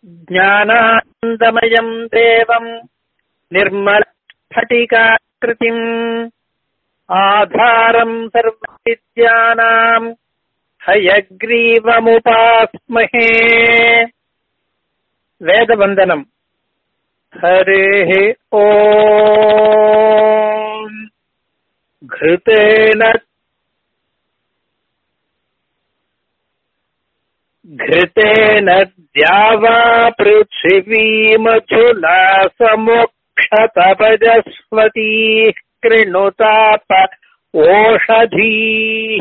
ज्ञानानन्दमयम् देवम् निर्मलस्फटिकाकृतिम् आधारम् सर्वविद्यानाम् हयग्रीवमुपास्महे वेदवन्दनम् हरेः ओ घृतेन घृतेन द्यावा पृथिवीमधुना समुक्षतपजस्वतीः कृणुताप ओषधीः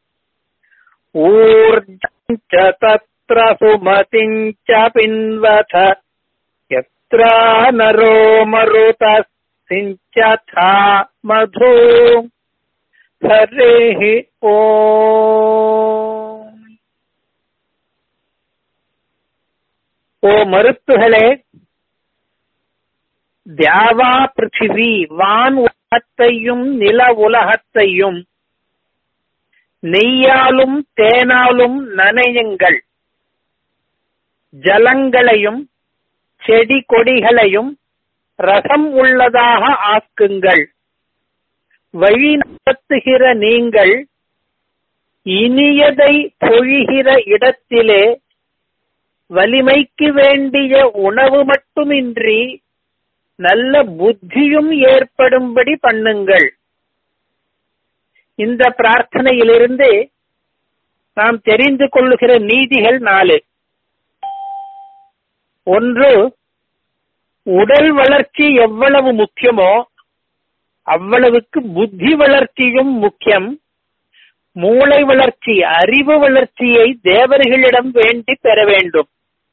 ऊर्जम् च तत्र सुमतिम् च पिन्वथ यत्रा नरो मरुतः सिञ्चथा मधु हरेः ओ ஓ மருத்துகளே தியாவா பிருத்திவி வான் உலகத்தையும் நில உலகத்தையும் நெய்யாலும் தேனாலும் நனையுங்கள் ஜலங்களையும் செடி கொடிகளையும் ரசம் உள்ளதாக ஆக்குங்கள் வழி நடத்துகிற நீங்கள் இனியதை பொழிகிற இடத்திலே வலிமைக்கு வேண்டிய உணவு மட்டுமின்றி நல்ல புத்தியும் ஏற்படும்படி பண்ணுங்கள் இந்த பிரார்த்தனையிலிருந்து நாம் தெரிந்து கொள்ளுகிற நீதிகள் நாலு ஒன்று உடல் வளர்ச்சி எவ்வளவு முக்கியமோ அவ்வளவுக்கு புத்தி வளர்ச்சியும் முக்கியம் மூளை வளர்ச்சி அறிவு வளர்ச்சியை தேவர்களிடம் வேண்டி பெற வேண்டும்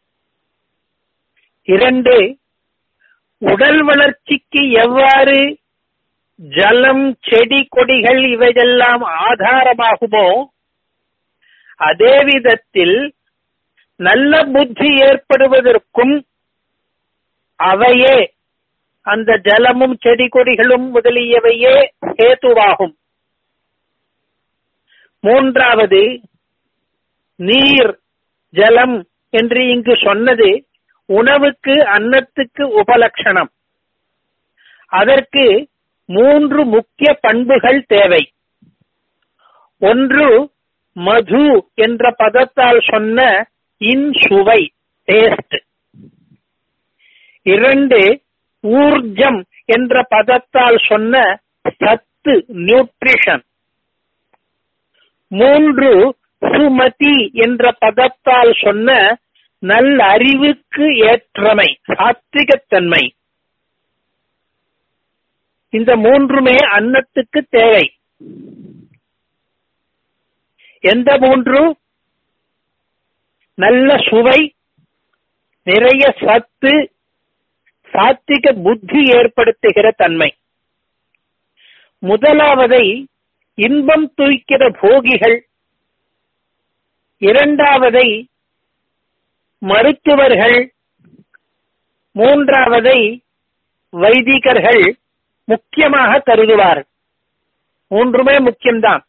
இரண்டு உடல் வளர்ச்சிக்கு எவ்வாறு ஜலம் செடி கொடிகள் இவையெல்லாம் ஆதாரமாகுமோ அதே விதத்தில் நல்ல புத்தி ஏற்படுவதற்கும் அவையே அந்த ஜலமும் செடி கொடிகளும் முதலியவையே ஹேத்துவாகும் மூன்றாவது நீர் ஜலம் என்று இங்கு சொன்னது உணவுக்கு அன்னத்துக்கு உபலட்சணம் அதற்கு மூன்று முக்கிய பண்புகள் தேவை ஒன்று மது என்ற பதத்தால் சொன்ன இன் சுவை டேஸ்ட் இரண்டு ஊர்ஜம் என்ற பதத்தால் சொன்ன சத்து நியூட்ரிஷன் மூன்று சுமதி என்ற பதத்தால் சொன்ன நல்ல அறிவுக்கு ஏற்றமை சாத்விகத்தன்மை இந்த மூன்றுமே அன்னத்துக்கு தேவை எந்த மூன்று நல்ல சுவை நிறைய சத்து சாத்திக புத்தி ஏற்படுத்துகிற தன்மை முதலாவதை இன்பம் தூய்க்கிற போகிகள் இரண்டாவதை மருத்துவர்கள் மூன்றாவதை வைதிகர்கள் முக்கியமாக கருதுவார் மூன்றுமே முக்கியம்தான்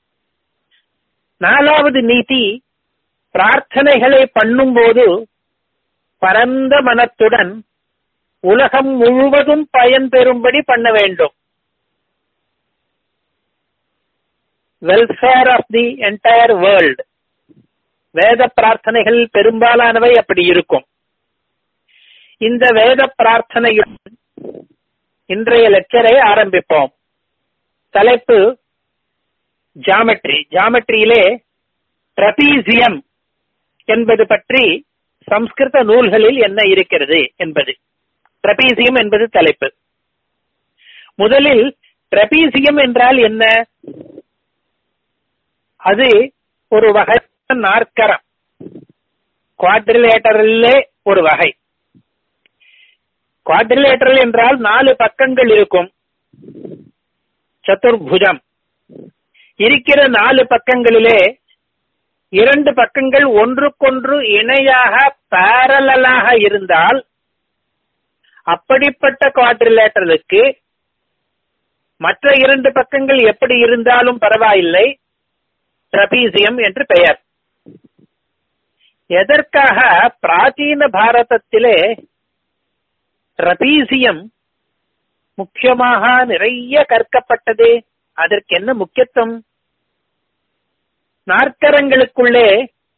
நாலாவது நீதி பிரார்த்தனைகளை பண்ணும்போது பரந்த மனத்துடன் உலகம் முழுவதும் பயன் பெறும்படி பண்ண வேண்டும் welfare of the entire world வேத பிரார்த்தனைகள் பெரும்பாலானவை அப்படி இருக்கும் இந்த வேத பிரார்த்தனையுடன் இன்றைய லெக்சரை ஆரம்பிப்போம் தலைப்பு ஜாமெட்ரி ஜாமெட்ரியிலே ட்ரபீசியம் என்பது பற்றி சம்ஸ்கிருத நூல்களில் என்ன இருக்கிறது என்பது ட்ரபீசியம் என்பது தலைப்பு முதலில் ட்ரபீசியம் என்றால் என்ன அது ஒரு வகை நாற்கரம் குவாட்ரிலேட்டரிலே ஒரு வகை குவாட்ரிலேட்டரல் என்றால் நாலு பக்கங்கள் இருக்கும் சதுர்புஜம் இருக்கிற நாலு பக்கங்களிலே இரண்டு பக்கங்கள் ஒன்றுக்கொன்று இணையாக பேரலாக இருந்தால் அப்படிப்பட்ட குவாட்ரிலேட்டரலுக்கு மற்ற இரண்டு பக்கங்கள் எப்படி இருந்தாலும் பரவாயில்லை ட்ரபீசியம் என்று பெயர் எதற்காக பிராச்சீன பாரதத்திலே ட்ரபீசியம் முக்கியமாக நிறைய கற்கப்பட்டது அதற்கு என்ன முக்கியத்துவம் நாற்கரங்களுக்குள்ளே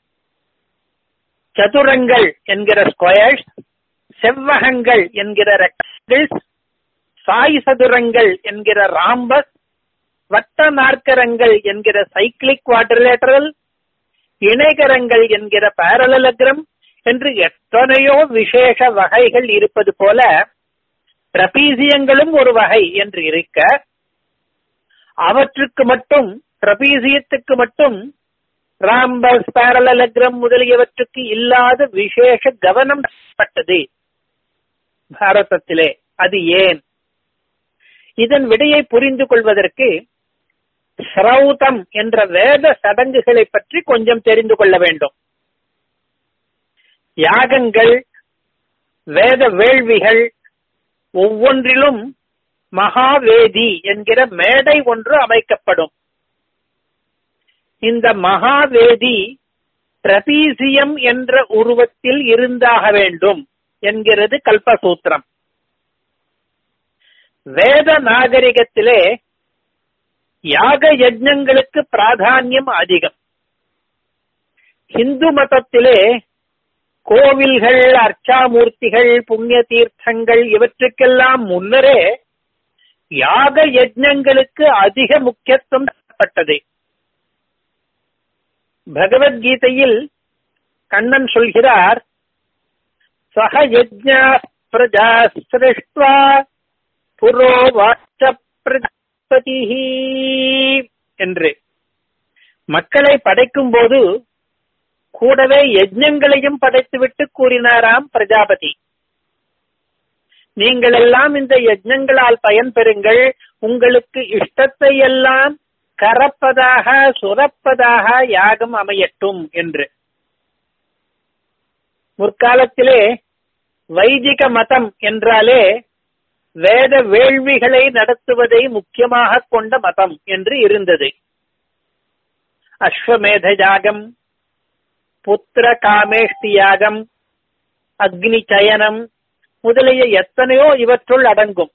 சதுரங்கள் என்கிற ஸ்கொயர்ஸ் செவ்வகங்கள் என்கிற ரெக்டாங்கிள்ஸ் சாய் சதுரங்கள் என்கிற ராம்பஸ் வட்ட நாற்கரங்கள் என்கிற சைக்கிளிக் குவாட்ரிலேட்டரல் இணைகரங்கள் என்கிற பேரலலகிரம் என்று எத்தனையோ விசேஷ வகைகள் இருப்பது போல ட்ரபீசியங்களும் ஒரு வகை என்று இருக்க அவற்றுக்கு மட்டும் ட்ரபீசியத்துக்கு மட்டும் ராம்பஸ் பேரலலகிரம் முதலியவற்றுக்கு இல்லாத விசேஷ கவனம் பட்டது பாரதத்திலே அது ஏன் இதன் விடையை புரிந்து கொள்வதற்கு ஸ்ரௌதம் என்ற வேத சடங்குகளை பற்றி கொஞ்சம் தெரிந்து கொள்ள வேண்டும் யாகங்கள் வேத வேள்விகள் ஒவ்வொன்றிலும் மகாவேதி என்கிற மேடை ஒன்று அமைக்கப்படும் இந்த மகாவேதி ட்ரபீசியம் என்ற உருவத்தில் இருந்தாக வேண்டும் என்கிறது கல்பசூத்திரம் வேத நாகரிகத்திலே யாக யஜ்ஞங்களுக்கு பிராதானியம் அதிகம் இந்து மதத்திலே கோவில்கள் அர்ச்சாமூர்த்திகள் புண்ணிய தீர்த்தங்கள் இவற்றுக்கெல்லாம் முன்னரே யாக யஜ்ஞங்களுக்கு அதிக முக்கியத்துவம் தரப்பட்டது பகவத்கீதையில் கண்ணன் சொல்கிறார் சக யஜ்ஞா பிரஜா சிருஷ்டுவா புரோவாச்ச பிரஜாபதி என்று மக்களை படைக்கும் போது கூடவே யஜ்ஞங்களையும் படைத்துவிட்டு கூறினாராம் பிரஜாபதி நீங்கள் எல்லாம் இந்த யஜ்ஞங்களால் பயன் பெறுங்கள் உங்களுக்கு இஷ்டத்தை எல்லாம் கரப்பதாக சுரப்பதாக யாகம் அமையட்டும் என்று முற்காலத்திலே வைதிக மதம் என்றாலே வேத வேள்விகளை நடத்துவதை முக்கியமாக கொண்ட மதம் என்று இருந்தது அஸ்வமேத யாகம் புத்திர காமேஷ்டி யாகம் அக்னி சயனம் முதலிய எத்தனையோ இவற்றுள் அடங்கும்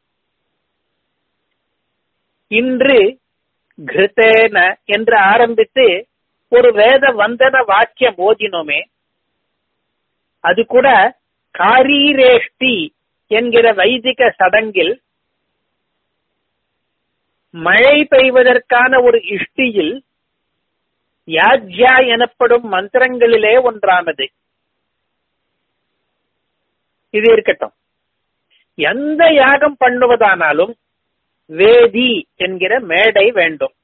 இன்று கிருத்தேன என்று ஆரம்பித்து ஒரு வேத வந்தன வாக்கியம் ஓதினோமே அது கூட காரீரேஷ்டி என்கிற வைதிக சடங்கில் மழை பெய்வதற்கான ஒரு இஷ்டியில் யாஜ்யா எனப்படும் மந்திரங்களிலே ஒன்றானது இது இருக்கட்டும் எந்த யாகம் பண்ணுவதானாலும் வேதி என்கிற மேடை வேண்டும்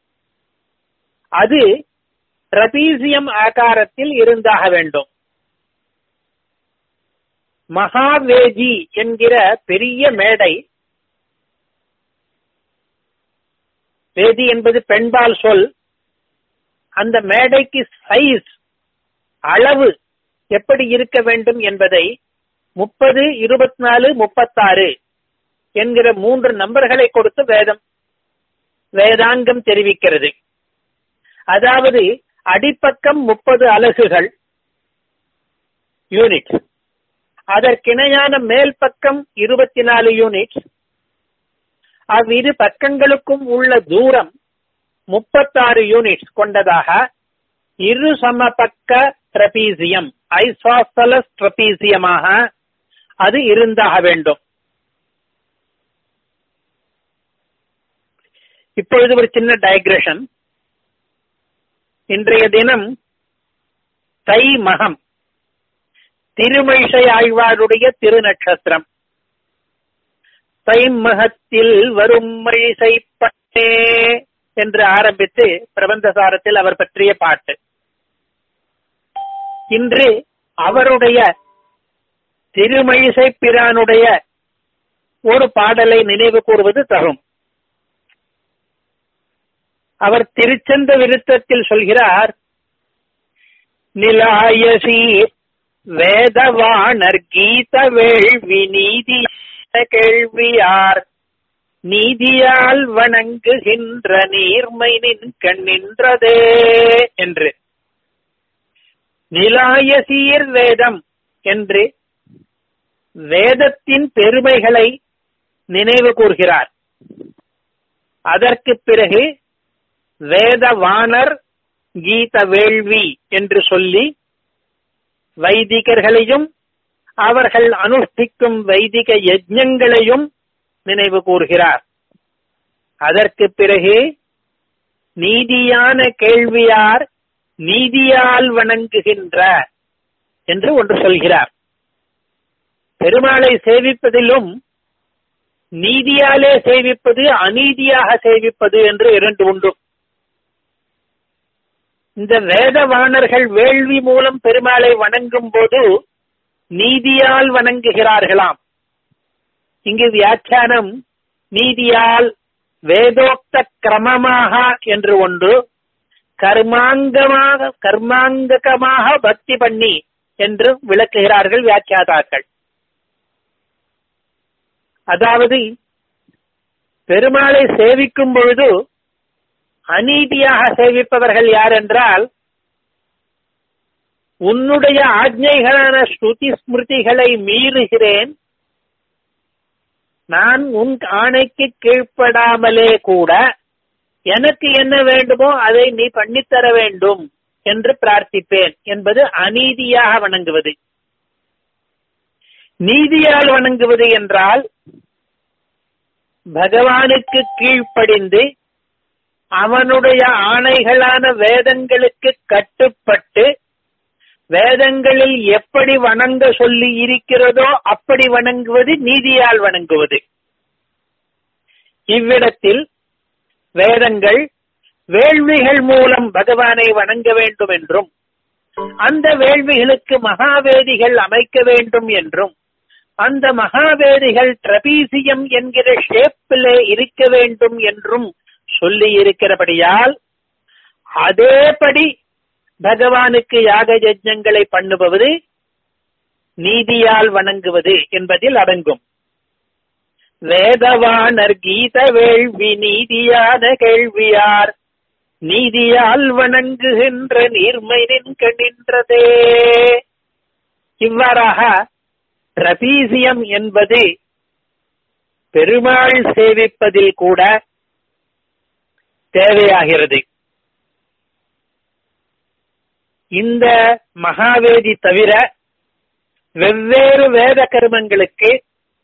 அது ட்ரபீசியம் ஆகாரத்தில் இருந்தாக வேண்டும் மகாவேதி என்கிற பெரிய மேடை வேதி என்பது பெண்பால் சொல் அந்த மேடைக்கு சைஸ் அளவு எப்படி இருக்க வேண்டும் என்பதை முப்பது இருபத்தி நாலு முப்பத்தாறு என்கிற மூன்று நம்பர்களை கொடுத்து வேதம் வேதாங்கம் தெரிவிக்கிறது அதாவது அடிப்பக்கம் முப்பது அலகுகள் யூனிட் அதற்கிணையான மேல் பக்கம் இருபத்தி நாலு யூனிட் அவ்விரு பக்கங்களுக்கும் உள்ள தூரம் முப்பத்தாறு யூனிட்ஸ் கொண்டதாக இரு சமபக்க ட்ரபீசியம் ஐசாசலஸ் ட்ரபீசியமாக அது இருந்தாக வேண்டும் இப்பொழுது ஒரு சின்ன டயக்ரேஷன் இன்றைய தினம் தை மகம் திருமழிசை ஆழ்வாருடைய திருநட்சத்திரம் தை மகத்தில் வரும் மழிசை பட்டே என்று ஆரம்பித்து பிரபந்தசாரத்தில் அவர் பற்றிய பாட்டு இன்று அவருடைய திருமழிசை பிரானுடைய ஒரு பாடலை நினைவு கூறுவது தரும் அவர் திருச்சந்த விருத்தத்தில் சொல்கிறார் நிலாயசி வேதவாணர் கீத வேள்வி நீதி கேள்வியார் நீதியால் வணங்குகின்ற நீர்மை நின் கண் நின்றதே என்று நிலாய சீர் வேதம் என்று வேதத்தின் பெருமைகளை நினைவு கூர்கிறார் அதற்கு பிறகு வேதவாணர் கீத வேள்வி என்று சொல்லி வைதிகர்களையும் அவர்கள் அனுஷ்டிக்கும் வைதிக யஜ்ஞங்களையும் நினைவு கூர்கிறார் அதற்கு பிறகு நீதியான கேள்வியார் நீதியால் வணங்குகின்ற என்று ஒன்று சொல்கிறார் பெருமாளை சேவிப்பதிலும் நீதியாலே சேவிப்பது அநீதியாக சேவிப்பது என்று இரண்டு உண்டு இந்த வேதவாணர்கள் வேள்வி மூலம் பெருமாளை வணங்கும் போது நீதியால் வணங்குகிறார்களாம் இங்கு வியாக்கியானம் நீதியால் வேதோக்த கிரமமாக என்று ஒன்று கர்மாங்கமாக கர்மாங்ககமாக பக்தி பண்ணி என்று விளக்குகிறார்கள் வியாக்கியாதாக்கள் அதாவது பெருமாளை சேவிக்கும் பொழுது அநீதியாக சேவிப்பவர்கள் யார் என்றால் உன்னுடைய ஆஜ்ஞைகளான ஸ்ருதி ஸ்மிருதிகளை மீறுகிறேன் நான் உன் ஆணைக்கு கீழ்ப்படாமலே கூட எனக்கு என்ன வேண்டுமோ அதை நீ பண்ணித்தர வேண்டும் என்று பிரார்த்திப்பேன் என்பது அநீதியாக வணங்குவது நீதியால் வணங்குவது என்றால் பகவானுக்கு கீழ்ப்படிந்து அவனுடைய ஆணைகளான வேதங்களுக்கு கட்டுப்பட்டு வேதங்களில் எப்படி வணங்க சொல்லி இருக்கிறதோ அப்படி வணங்குவது நீதியால் வணங்குவது இவ்விடத்தில் வேதங்கள் வேள்விகள் மூலம் பகவானை வணங்க வேண்டும் என்றும் அந்த வேள்விகளுக்கு மகாவேதிகள் அமைக்க வேண்டும் என்றும் அந்த மகாவேதிகள் ட்ரபீசியம் என்கிற ஷேப்பிலே இருக்க வேண்டும் என்றும் சொல்லி இருக்கிறபடியால் அதேபடி பகவானுக்கு யாக யஜ்ஞங்களை பண்ணுபவது நீதியால் வணங்குவது என்பதில் அடங்கும் வேதவாணர் கீத வேள்வி நீதியான கேள்வியார் நீதியால் வணங்குகின்ற நீர்மை நின்க நின்றதே இவ்வாறாக ரபீசியம் என்பது பெருமாள் சேவிப்பதில் கூட தேவையாகிறது இந்த மகாவேதி தவிர வெவ்வேறு வேத கர்மங்களுக்கு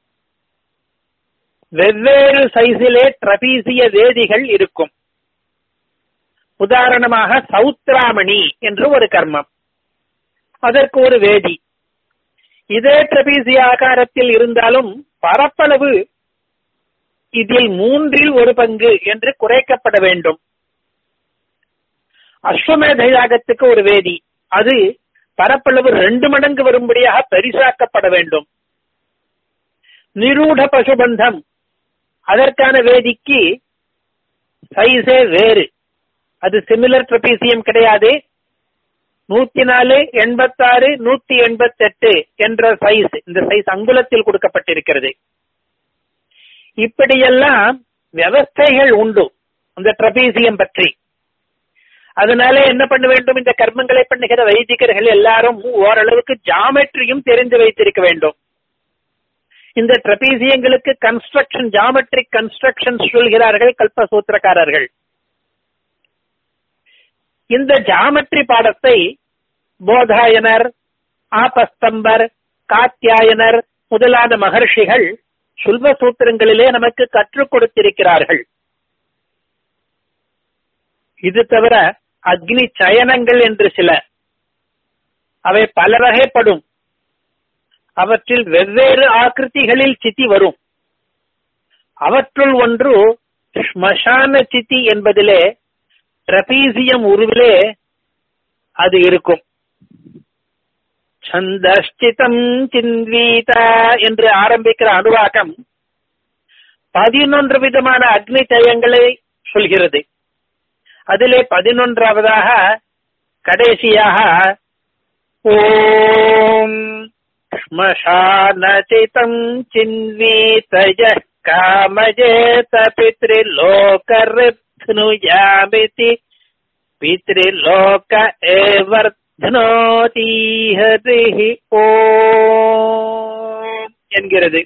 வெவ்வேறு சைஸிலே ட்ரபீசிய வேதிகள் இருக்கும் உதாரணமாக சௌத்ராமணி என்று ஒரு கர்மம் அதற்கு ஒரு வேதி இதே ட்ரபீசிய ஆகாரத்தில் இருந்தாலும் பரப்பளவு இதில் மூன்றில் ஒரு பங்கு என்று குறைக்கப்பட வேண்டும் அஸ்வமேத யாகத்துக்கு ஒரு வேதி அது பரப்பளவு ரெண்டு மடங்கு வரும்படியாக பெரிசாக்கப்பட வேண்டும் நிரூட பசுபந்தம் அதற்கான வேதிக்கு சைஸே வேறு அது சிமிலர் ட்ரபீசியம் கிடையாது நூத்தி நாலு எண்பத்தாறு நூத்தி எண்பத்தி எட்டு என்ற சைஸ் இந்த சைஸ் அங்குலத்தில் கொடுக்கப்பட்டிருக்கிறது இப்படியெல்லாம் விவஸ்தைகள் உண்டு அந்த ட்ரபீசியம் பற்றி அதனால என்ன பண்ண வேண்டும் இந்த கர்மங்களை பண்ணுகிற வைதிகர்கள் எல்லாரும் ஓரளவுக்கு ஜாமெட்ரியும் தெரிந்து வைத்திருக்க வேண்டும் இந்த ட்ரபீசியங்களுக்கு கன்ஸ்ட்ரக்ஷன் ஜாமெட்ரிக் கன்ஸ்ட்ரக்ஷன் சொல்கிறார்கள் கல்பசூத்திரக்காரர்கள் இந்த ஜாமெட்ரி பாடத்தை போதாயனர் ஆபஸ்தம்பர் காத்தியாயனர் முதலான மகர்ஷிகள் சுல்வ சூத்திரங்களிலே நமக்கு கற்றுக் கொடுத்திருக்கிறார்கள் இது தவிர அக்னி சயனங்கள் என்று சில அவை பல வகைப்படும் அவற்றில் வெவ்வேறு ஆக்கிருதிகளில் சித்தி வரும் அவற்றுள் ஒன்று ஸ்மசான சித்தி என்பதிலே ட்ரபீசியம் உருவிலே அது இருக்கும் சந்தஷ்டிதம் சின்வீத என்று ஆரம்பிக்கிற அனுவாகம் பதினொன்று விதமான அக்னி ஜயங்களை சொல்கிறது அதிலே பதினொன்றாவதாக கடைசியாக ஓம் ஸ்மசானசிதம் சின்வீதய காமஜேத பித்ரிலோகரிப்னுயாமிதி பித்ரிலோக ஏவர்த்த தனோதி ஹரிஹி ஓம் என்கிறது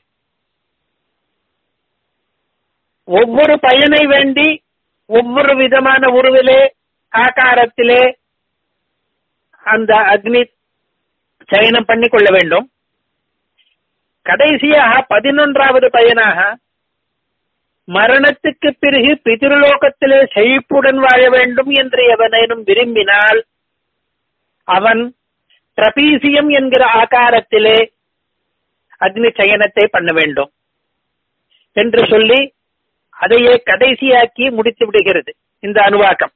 ஒவ்வொரு பயனை வேண்டி ஒவ்வொரு விதமான உருவிலே ஆகாரத்திலே அந்த அக்னி சயனம் பண்ணிக் கொள்ள வேண்டும் கடைசியாக பதினொன்றாவது பயனாக மரணத்துக்கு பிறகு பிதிருலோகத்திலே செழிப்புடன் வாழ வேண்டும் என்று எவனேனும் விரும்பினால் அவன் ட்ரபீசியம் என்கிற ஆகாரத்திலே அக்னி சயனத்தை பண்ண வேண்டும் என்று சொல்லி அதையே கடைசியாக்கி முடித்து விடுகிறது இந்த அணுவாக்கம்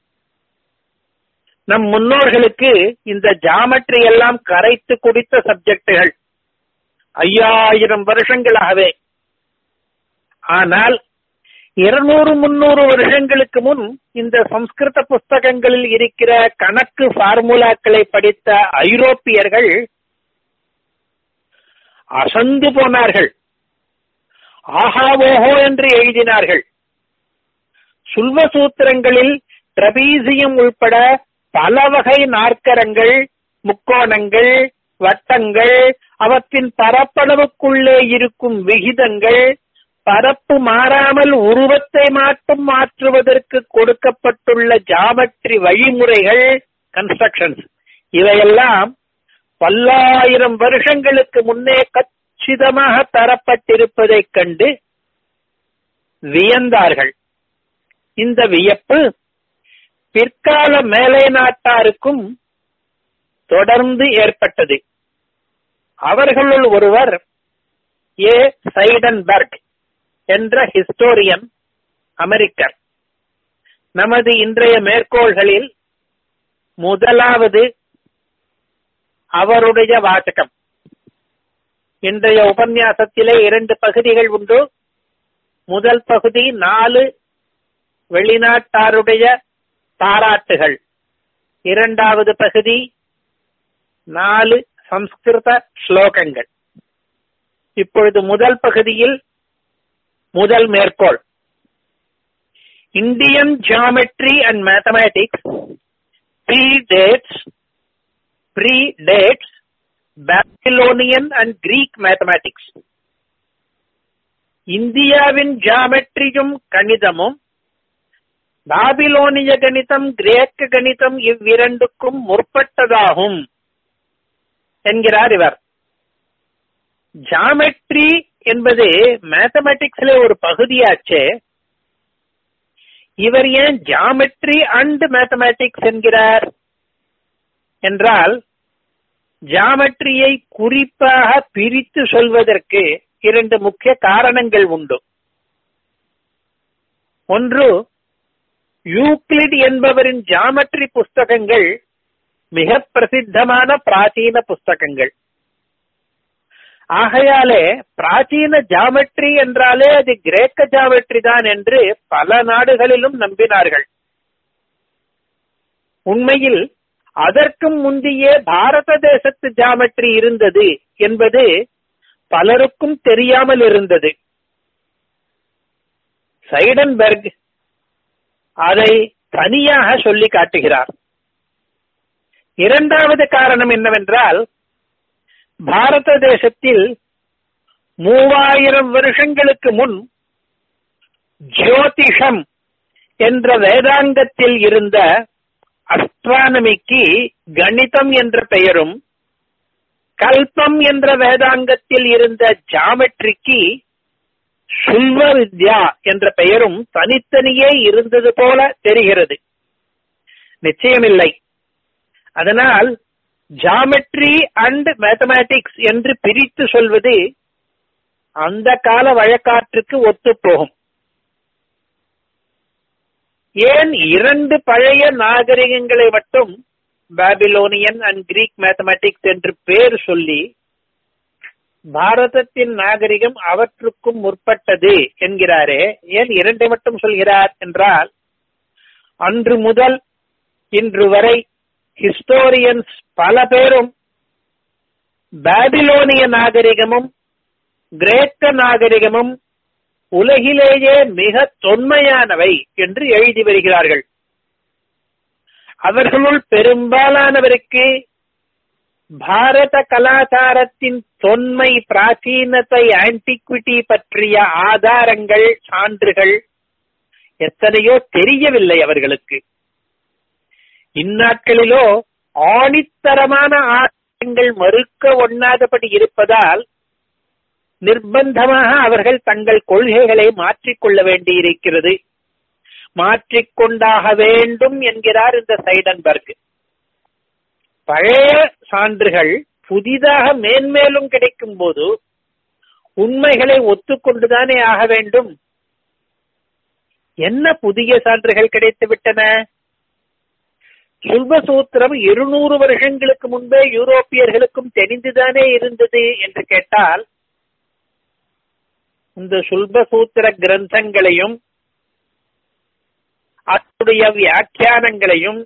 நம் முன்னோர்களுக்கு இந்த ஜாமெட்ரி எல்லாம் கரைத்து குடித்த சப்ஜெக்டுகள் ஐயாயிரம் வருஷங்களாகவே ஆனால் இருநூறு முன்னூறு வருஷங்களுக்கு முன் இந்த சம்ஸ்கிருத புஸ்தகங்களில் இருக்கிற கணக்கு ஃபார்முலாக்களை படித்த ஐரோப்பியர்கள் அசந்து போனார்கள் ஆஹா ஓஹோ என்று எழுதினார்கள் சுல்வ சூத்திரங்களில் ட்ரபீசியம் உள்பட பல வகை நாற்கரங்கள் முக்கோணங்கள் வட்டங்கள் அவற்றின் பரப்பளவுக்குள்ளே இருக்கும் விகிதங்கள் பரப்பு மாறாமல் உருவத்தை மட்டும் மாற்றுவதற்கு கொடுக்கப்பட்டுள்ள ஜாமெட்ரி வழிமுறைகள் கன்ஸ்ட்ரக்ஷன்ஸ் இவையெல்லாம் பல்லாயிரம் வருஷங்களுக்கு முன்னே கச்சிதமாக தரப்பட்டிருப்பதைக் கண்டு வியந்தார்கள் இந்த வியப்பு பிற்கால மேலை நாட்டாருக்கும் தொடர்ந்து ஏற்பட்டது அவர்களுள் ஒருவர் ஏ சைடன்பர்க் என்ற ஹிஸ்டோரியன் அமெரிக்கர் நமது இன்றைய மேற்கோள்களில் முதலாவது அவருடைய வாசகம் இன்றைய உபன்யாசத்திலே இரண்டு பகுதிகள் உண்டு முதல் பகுதி நாலு வெளிநாட்டாருடைய பாராட்டுகள் இரண்டாவது பகுதி நாலு சம்ஸ்கிருத ஸ்லோகங்கள் இப்பொழுது முதல் பகுதியில் முதல் மேற்கோள் Indian geometry and mathematics predates predates Babylonian and Greek mathematics இந்தியாவின் ஜியாமெட்ரியும் கணிதமும் பாபிலோனிய கணிதம் கிரேக்க கணிதம் இவ்விரண்டுக்கும் முற்பட்டதாகும் என்கிறார் இவர் ஜாமெட்ரி என்பது மேத்தமெட்டிக்ஸ்ல ஒரு பகுதியாச்சே இவர் ஏன் ஜாமெட்ரி அண்ட் மேத்தமேட்டிக்ஸ் என்கிறார் என்றால் ஜாமெட்ரியை குறிப்பாக பிரித்து சொல்வதற்கு இரண்டு முக்கிய காரணங்கள் உண்டு ஒன்று யூக்ளிட் என்பவரின் ஜாமெட்ரி புஸ்தகங்கள் மிக பிரசித்தமான பிராச்சீன புஸ்தகங்கள் ஆகையாலே பிராச்சீன ஜாமெட்ரி என்றாலே அது கிரேக்க ஜாமெட்ரி தான் என்று பல நாடுகளிலும் நம்பினார்கள் உண்மையில் அதற்கும் முந்தையே பாரத தேசத்து ஜாமெட்ரி இருந்தது என்பது பலருக்கும் தெரியாமல் இருந்தது சைடன்பெர்க் அதை தனியாக சொல்லி காட்டுகிறார் இரண்டாவது காரணம் என்னவென்றால் பாரத தேசத்தில் மூவாயிரம் வருஷங்களுக்கு முன் ஜோதிஷம் என்ற வேதாங்கத்தில் இருந்த அஸ்ட்ரானமிக்கு கணிதம் என்ற பெயரும் கல்பம் என்ற வேதாங்கத்தில் இருந்த ஜாமெட்ரிக்கு சுல்வ வித்யா என்ற பெயரும் தனித்தனியே இருந்தது போல தெரிகிறது நிச்சயமில்லை அதனால் ஜாமெட்ரி அண்ட் மேத்தமேட்டிக்ஸ் என்று பிரித்து சொல்வது அந்த கால வழக்காற்றுக்கு ஒத்துப்போகும் ஏன் இரண்டு பழைய நாகரிகங்களை மட்டும் பாபிலோனியன் அண்ட் கிரீக் மேத்தமேட்டிக்ஸ் என்று பேர் சொல்லி பாரதத்தின் நாகரிகம் அவற்றுக்கும் முற்பட்டது என்கிறாரே ஏன் இரண்டை மட்டும் சொல்கிறார் என்றால் அன்று முதல் இன்று வரை ஹிஸ்டோரியன்ஸ் பல பேரும் பாபிலோனிய நாகரிகமும் கிரேக்க நாகரிகமும் உலகிலேயே மிக தொன்மையானவை என்று எழுதி வருகிறார்கள் அவர்களுள் பெரும்பாலானவருக்கு பாரத கலாச்சாரத்தின் தொன்மை பிராச்சீனத்தை ஆன்டிக்விட்டி பற்றிய ஆதாரங்கள் சான்றுகள் எத்தனையோ தெரியவில்லை அவர்களுக்கு இந்நாட்களிலோ ஆணித்தரமான ஆதாரங்கள் மறுக்க ஒண்ணாதபடி இருப்பதால் நிர்பந்தமாக அவர்கள் தங்கள் கொள்கைகளை மாற்றிக்கொள்ள வேண்டியிருக்கிறது மாற்றிக்கொண்டாக வேண்டும் என்கிறார் இந்த சைடன்பர்க் பழைய சான்றுகள் புதிதாக மேன்மேலும் கிடைக்கும் போது உண்மைகளை ஒத்துக்கொண்டுதானே ஆக வேண்டும் என்ன புதிய சான்றுகள் கிடைத்து விட்டன சுல்பசூத்திரம் இருநூறு வருஷங்களுக்கு முன்பே யூரோப்பியர்களுக்கும் தெரிந்துதானே இருந்தது என்று கேட்டால் இந்த சுல்பசூத்திர கிரந்தங்களையும் அதனுடைய வியாக்கியானங்களையும்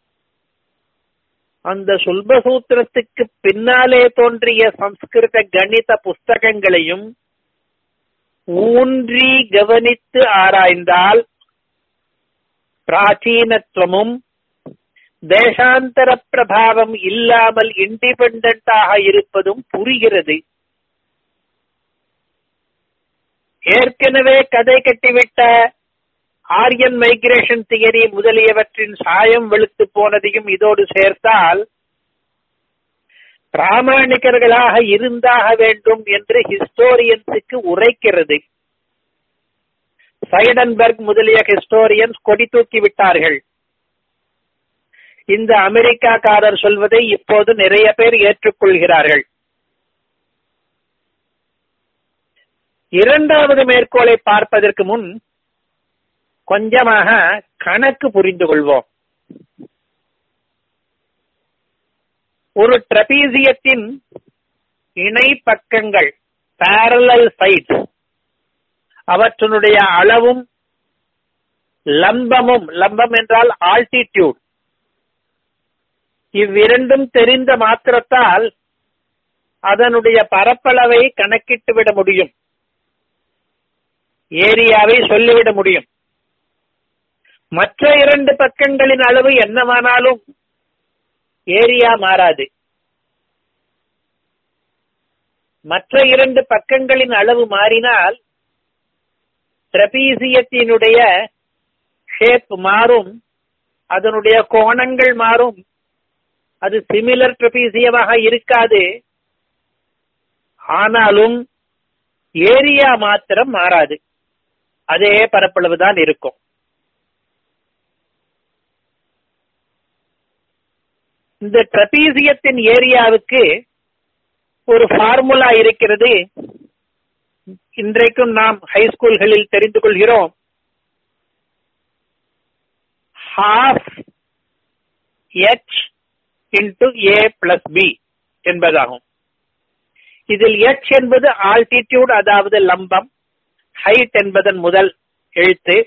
அந்த சுல்பசூத்திரத்துக்கு பின்னாலே தோன்றிய சம்ஸ்கிருத கணித புஸ்தகங்களையும் ஊன்றி கவனித்து ஆராய்ந்தால் பிராச்சீனத்துவமும் தேசாந்தர பிரபாவம் இல்லாமல் இண்டிபெண்டாக இருப்பதும் புரிகிறது ஏற்கனவே கதை கட்டிவிட்ட ஆரியன் மைக்ரேஷன் தியரி முதலியவற்றின் சாயம் வெளுத்து போனதையும் இதோடு சேர்த்தால் பிராமணிகர்களாக இருந்தாக வேண்டும் என்று ஹிஸ்டோரியன்ஸுக்கு உரைக்கிறது சைடன்பர்க் முதலிய ஹிஸ்டோரியன்ஸ் கொடி தூக்கி விட்டார்கள் இந்த அமெரிக்காக்காரர் சொல்வதை இப்போது நிறைய பேர் ஏற்றுக்கொள்கிறார்கள் இரண்டாவது மேற்கோளை பார்ப்பதற்கு முன் கொஞ்சமாக கணக்கு புரிந்து கொள்வோம் ஒரு ட்ரபீசியத்தின் இணை பக்கங்கள் பேரலல் சைட்ஸ் அவற்றினுடைய அளவும் லம்பமும் லம்பம் என்றால் ஆல்டிடியூட் இவ்விரண்டும் தெரிந்த மாத்திரத்தால் அதனுடைய பரப்பளவை கணக்கிட்டு விட முடியும் ஏரியாவை சொல்லிவிட முடியும் மற்ற இரண்டு பக்கங்களின் அளவு என்னவானாலும் ஏரியா மாறாது மற்ற இரண்டு பக்கங்களின் அளவு மாறினால் ட்ரபீசியத்தினுடைய ஷேப் மாறும் அதனுடைய கோணங்கள் மாறும் அது சிமிலர் ட்ரபீசியமாக இருக்காது ஆனாலும் ஏரியா மாத்திரம் மாறாது அதே பரப்பளவு தான் இருக்கும் இந்த ட்ரபீசியத்தின் ஏரியாவுக்கு ஒரு ஃபார்முலா இருக்கிறது இன்றைக்கும் நாம் ஹைஸ்கூல்களில் தெரிந்து கொள்கிறோம் half H into A plus B என்பதாகும் இதில் எச் என்பது ஆல்டிடியூட் அதாவது லம்பம் ஹைட் என்பதன் முதல் எழுத்து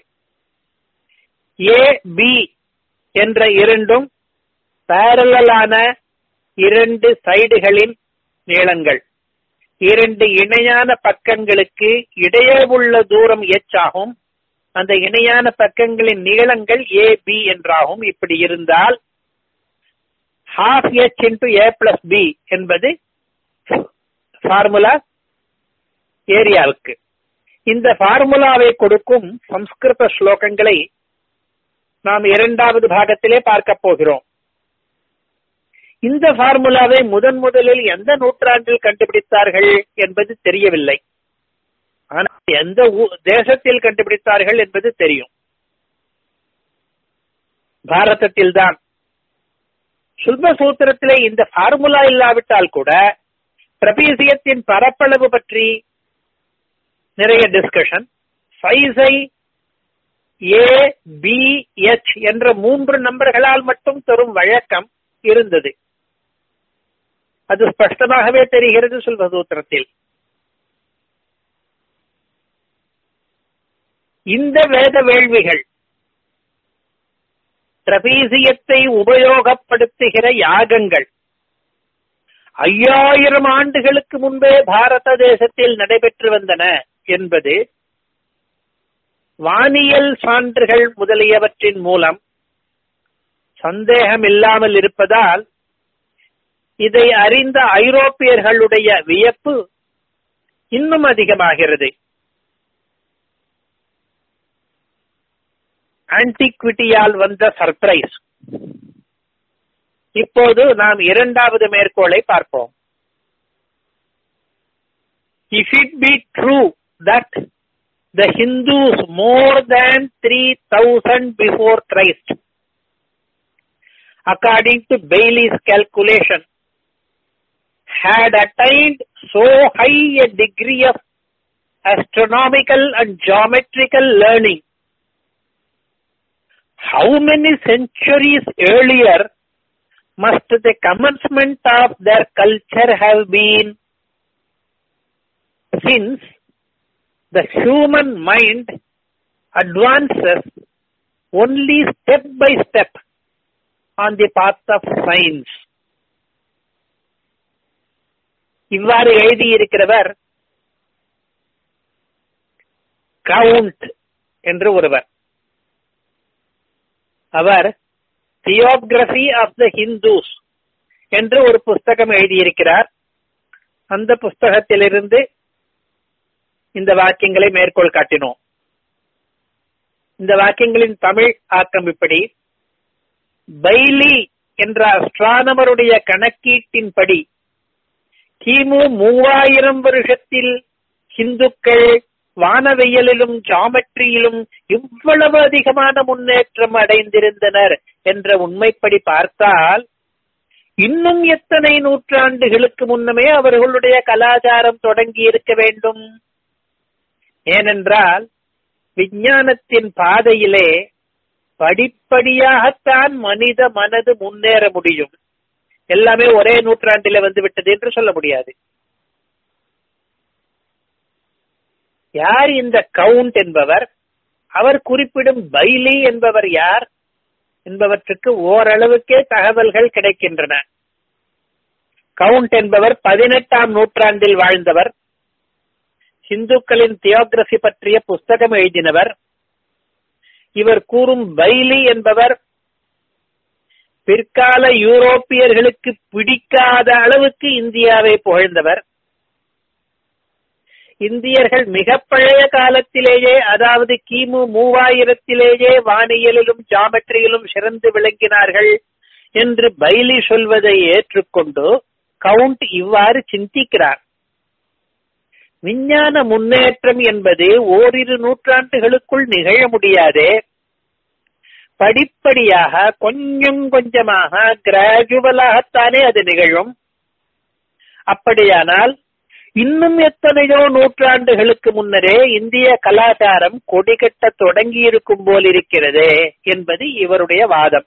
ஏ பி என்ற இரண்டும் பேரலான இரண்டு சைடுகளின் நீளங்கள் இரண்டு இணையான பக்கங்களுக்கு இடையே உள்ள தூரம் எச் ஆகும் அந்த இணையான பக்கங்களின் நீளங்கள் ஏ பி என்றாகும் இப்படி இருந்தால் half H into A plus B என்பது ஃபார்முலா ஏரியாவுக்கு இந்த ஃபார்முலாவை கொடுக்கும் சம்ஸ்கிருத ஸ்லோகங்களை நாம் இரண்டாவது பாகத்திலே பார்க்க போகிறோம் இந்த ஃபார்முலாவை முதன் முதலில் எந்த நூற்றாண்டில் கண்டுபிடித்தார்கள் என்பது தெரியவில்லை ஆனால் எந்த தேசத்தில் கண்டுபிடித்தார்கள் என்பது தெரியும் பாரதத்தில் தான் சுல்ப சூத்திரத்திலே இந்த ஃபார்முலா இல்லாவிட்டால் கூட பிரபீசியத்தின் பரப்பளவு பற்றி நிறைய டிஸ்கஷன் சைஸை ஏ பி எச் என்ற மூன்று நம்பர்களால் மட்டும் தரும் வழக்கம் இருந்தது அது ஸ்பஷ்டமாகவே தெரிகிறது சுல்பசூத்திரத்தில் இந்த வேத வேள்விகள் திரபீசியத்தை உபயோகப்படுத்துகிற யாகங்கள் ஐயாயிரம் ஆண்டுகளுக்கு முன்பே பாரத தேசத்தில் நடைபெற்று வந்தன என்பது வானியல் சான்றுகள் முதலியவற்றின் மூலம் சந்தேகம் இல்லாமல் இருப்பதால் இதை அறிந்த ஐரோப்பியர்களுடைய வியப்பு இன்னும் அதிகமாகிறது ஆன்டிக்விட்டியால் வந்த சர்ப்ரைஸ் இப்போது நாம் இரண்டாவது மேற்கோளை பார்ப்போம் if it be true that the Hindus more than three thousand before Christ according to Bailey's calculation, had attained so high a degree of astronomical and geometrical learning. How many centuries earlier must the commencement of their culture have been? Since the human mind advances only step by step on the path of science. இவ்வாறு எழுதியிருக்கிறவர் count என்று ஒருவர் அவர் தியோகிரபி of the Hindus என்று ஒரு புஸ்தகம் எழுதியிருக்கிறார் அந்த புஸ்தகத்திலிருந்து இந்த வாக்கியங்களை மேற்கோள் காட்டினோம் இந்த வாக்கியங்களின் தமிழ் ஆக்கம் இப்படி பைலி என்ற அஸ்ட்ரானமருடைய கணக்கீட்டின்படி கிமு மூவாயிரம் வருஷத்தில் இந்துக்கள் வானவியலிலும் ஜாமெட்ரியிலும் இவ்வளவு அதிகமான முன்னேற்றம் அடைந்திருந்தனர் என்ற உண்மைப்படி பார்த்தால் இன்னும் எத்தனை நூற்றாண்டுகளுக்கு முன்னமே அவர்களுடைய கலாச்சாரம் தொடங்கி இருக்க வேண்டும் ஏனென்றால் விஞ்ஞானத்தின் பாதையிலே படிப்படியாகத்தான் மனித மனது முன்னேற முடியும் எல்லாமே ஒரே நூற்றாண்டில வந்து விட்டது என்று சொல்ல முடியாது யார் இந்த கவுண்ட் என்பவர் அவர் குறிப்பிடும் பைலி என்பவர் யார் என்பவற்றுக்கு ஓரளவுக்கே தகவல்கள் கிடைக்கின்றன கவுண்ட் என்பவர் பதினெட்டாம் நூற்றாண்டில் வாழ்ந்தவர் இந்துக்களின் தியோகிரபி பற்றிய புஸ்தகம் எழுதினவர் இவர் கூறும் பைலி என்பவர் பிற்கால யூரோப்பியர்களுக்கு பிடிக்காத அளவுக்கு இந்தியாவை புகழ்ந்தவர் இந்தியர்கள் மிக பழைய காலத்திலேயே அதாவது கிமு மூவாயிரத்திலேயே வானியலிலும் ஜாமெட்ரியிலும் சிறந்து விளங்கினார்கள் என்று பைலி சொல்வதை ஏற்றுக்கொண்டு கவுண்ட் இவ்வாறு சிந்திக்கிறார் விஞ்ஞான முன்னேற்றம் என்பது ஓரிரு நூற்றாண்டுகளுக்குள் நிகழ முடியாதே படிப்படியாக கொஞ்சம் கொஞ்சமாக கிராஜுவலாகத்தானே அது நிகழும் அப்படியானால் இன்னும் எத்தனையோ நூற்றாண்டுகளுக்கு முன்னரே இந்திய கலாச்சாரம் கொடிகட்ட தொடங்கி இருக்கும் போல் இருக்கிறதே என்பது இவருடைய வாதம்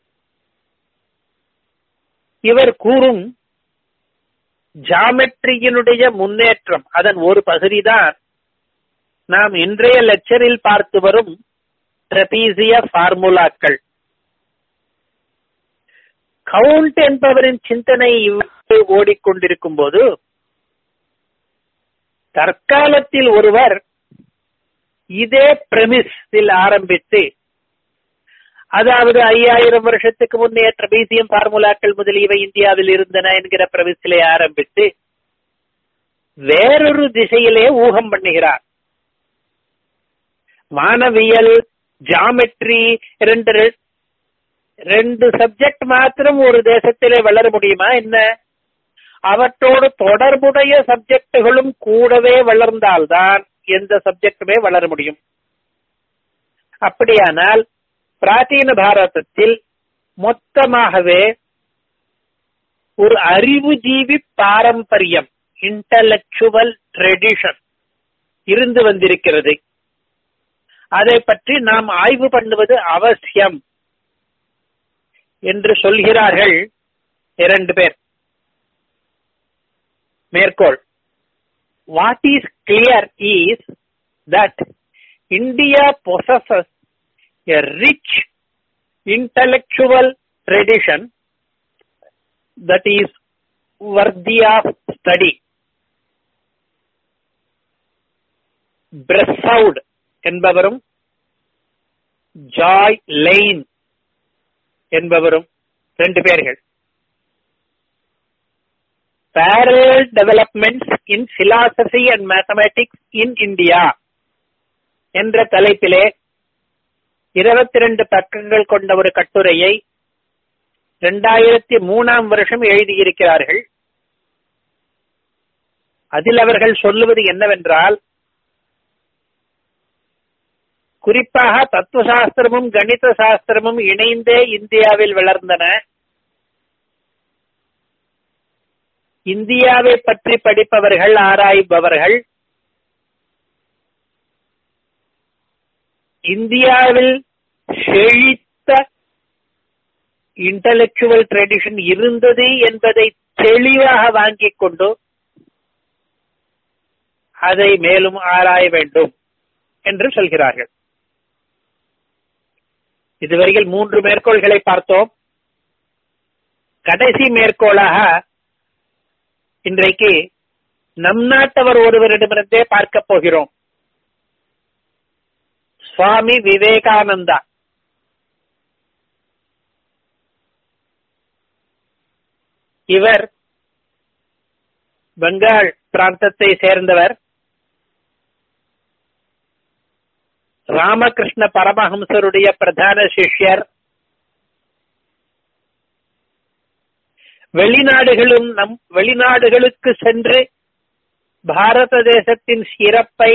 இவர் கூறும் ஜாமெட்ரியினுடைய முன்னேற்றம் அதன் ஒரு பகுதிதான் நாம் இன்றைய லெக்சரில் பார்த்து வரும் ட்ரெபீசிய ஃபார்முலாக்கள் கவுண்ட் என்பவரின் சிந்தனை இவ்வாறு ஓடிக்கொண்டிருக்கும் போது தற்காலத்தில் ஒருவர் இதே பிரமிஸில் ஆரம்பித்து அதாவது ஐயாயிரம் வருஷத்துக்கு முன்னே ட்ரபீசியம் ஃபார்முலாக்கள் முதலியவை இந்தியாவில் இருந்தன என்கிற பிரமிஸிலே ஆரம்பித்து வேறொரு திசையிலே ஊகம் பண்ணுகிறார் மானவியல் ஜாமெட்ரி ரெண்டு ரெண்டு சப்ஜெக்ட் மாத்திரம் ஒரு தேசத்திலே வளர முடியுமா என்ன அவற்றோடு தொடர்புடைய சப்ஜெக்டுகளும் கூடவே வளர்ந்தால்தான் எந்த சப்ஜெக்டுமே வளர முடியும் அப்படியானால் பிராச்சீன பாரதத்தில் மொத்தமாகவே ஒரு அறிவு ஜீவி பாரம்பரியம் இன்டலெக்சுவல் ட்ரெடிஷன் இருந்து வந்திருக்கிறது அதை பற்றி நாம் ஆய்வு பண்ணுவது அவசியம் என்று சொல்கிறார்கள் இரண்டு பேர் மேற்கோள் what is clear is that India possesses a rich intellectual tradition that is worthy of study. பிரசவுட் என்பவரும் ஜாய் லெயின் என்பவரும் ரெண்டு பேர்கள் parallel developments in philosophy and mathematics in India என்ற தலைப்பிலே இருபத்தி ரெண்டு பக்கங்கள் கொண்ட ஒரு கட்டுரையை இரண்டாயிரத்தி மூணாம் வருஷம் எழுதியிருக்கிறார்கள் அதில் அவர்கள் சொல்லுவது என்னவென்றால் குறிப்பாக தத்துவசாஸ்திரமும் கணித சாஸ்திரமும் இணைந்தே இந்தியாவில் வளர்ந்தன இந்தியாவை பற்றி படிப்பவர்கள் ஆராய்பவர்கள் இந்தியாவில் செழித்த இன்டலெக்சுவல் ட்ரெடிஷன் இருந்தது என்பதை தெளிவாக வாங்கிக் கொண்டு அதை மேலும் ஆராய வேண்டும் என்று சொல்கிறார்கள் இதுவரையில் மூன்று மேற்கோள்களை பார்த்தோம் கடைசி மேற்கோளாக இன்றைக்கு நம் நாட்டவர் ஒருவரிடமிருந்தே பார்க்க போகிறோம் சுவாமி விவேகானந்தா இவர் பெங்கால் பிராந்தத்தை சேர்ந்தவர் ராமகிருஷ்ண பரமஹம்சருடைய பிரதான சிஷ்யர் வெளிநாடுகளும் நம் வெளிநாடுகளுக்கு சென்று பாரத தேசத்தின் சிறப்பை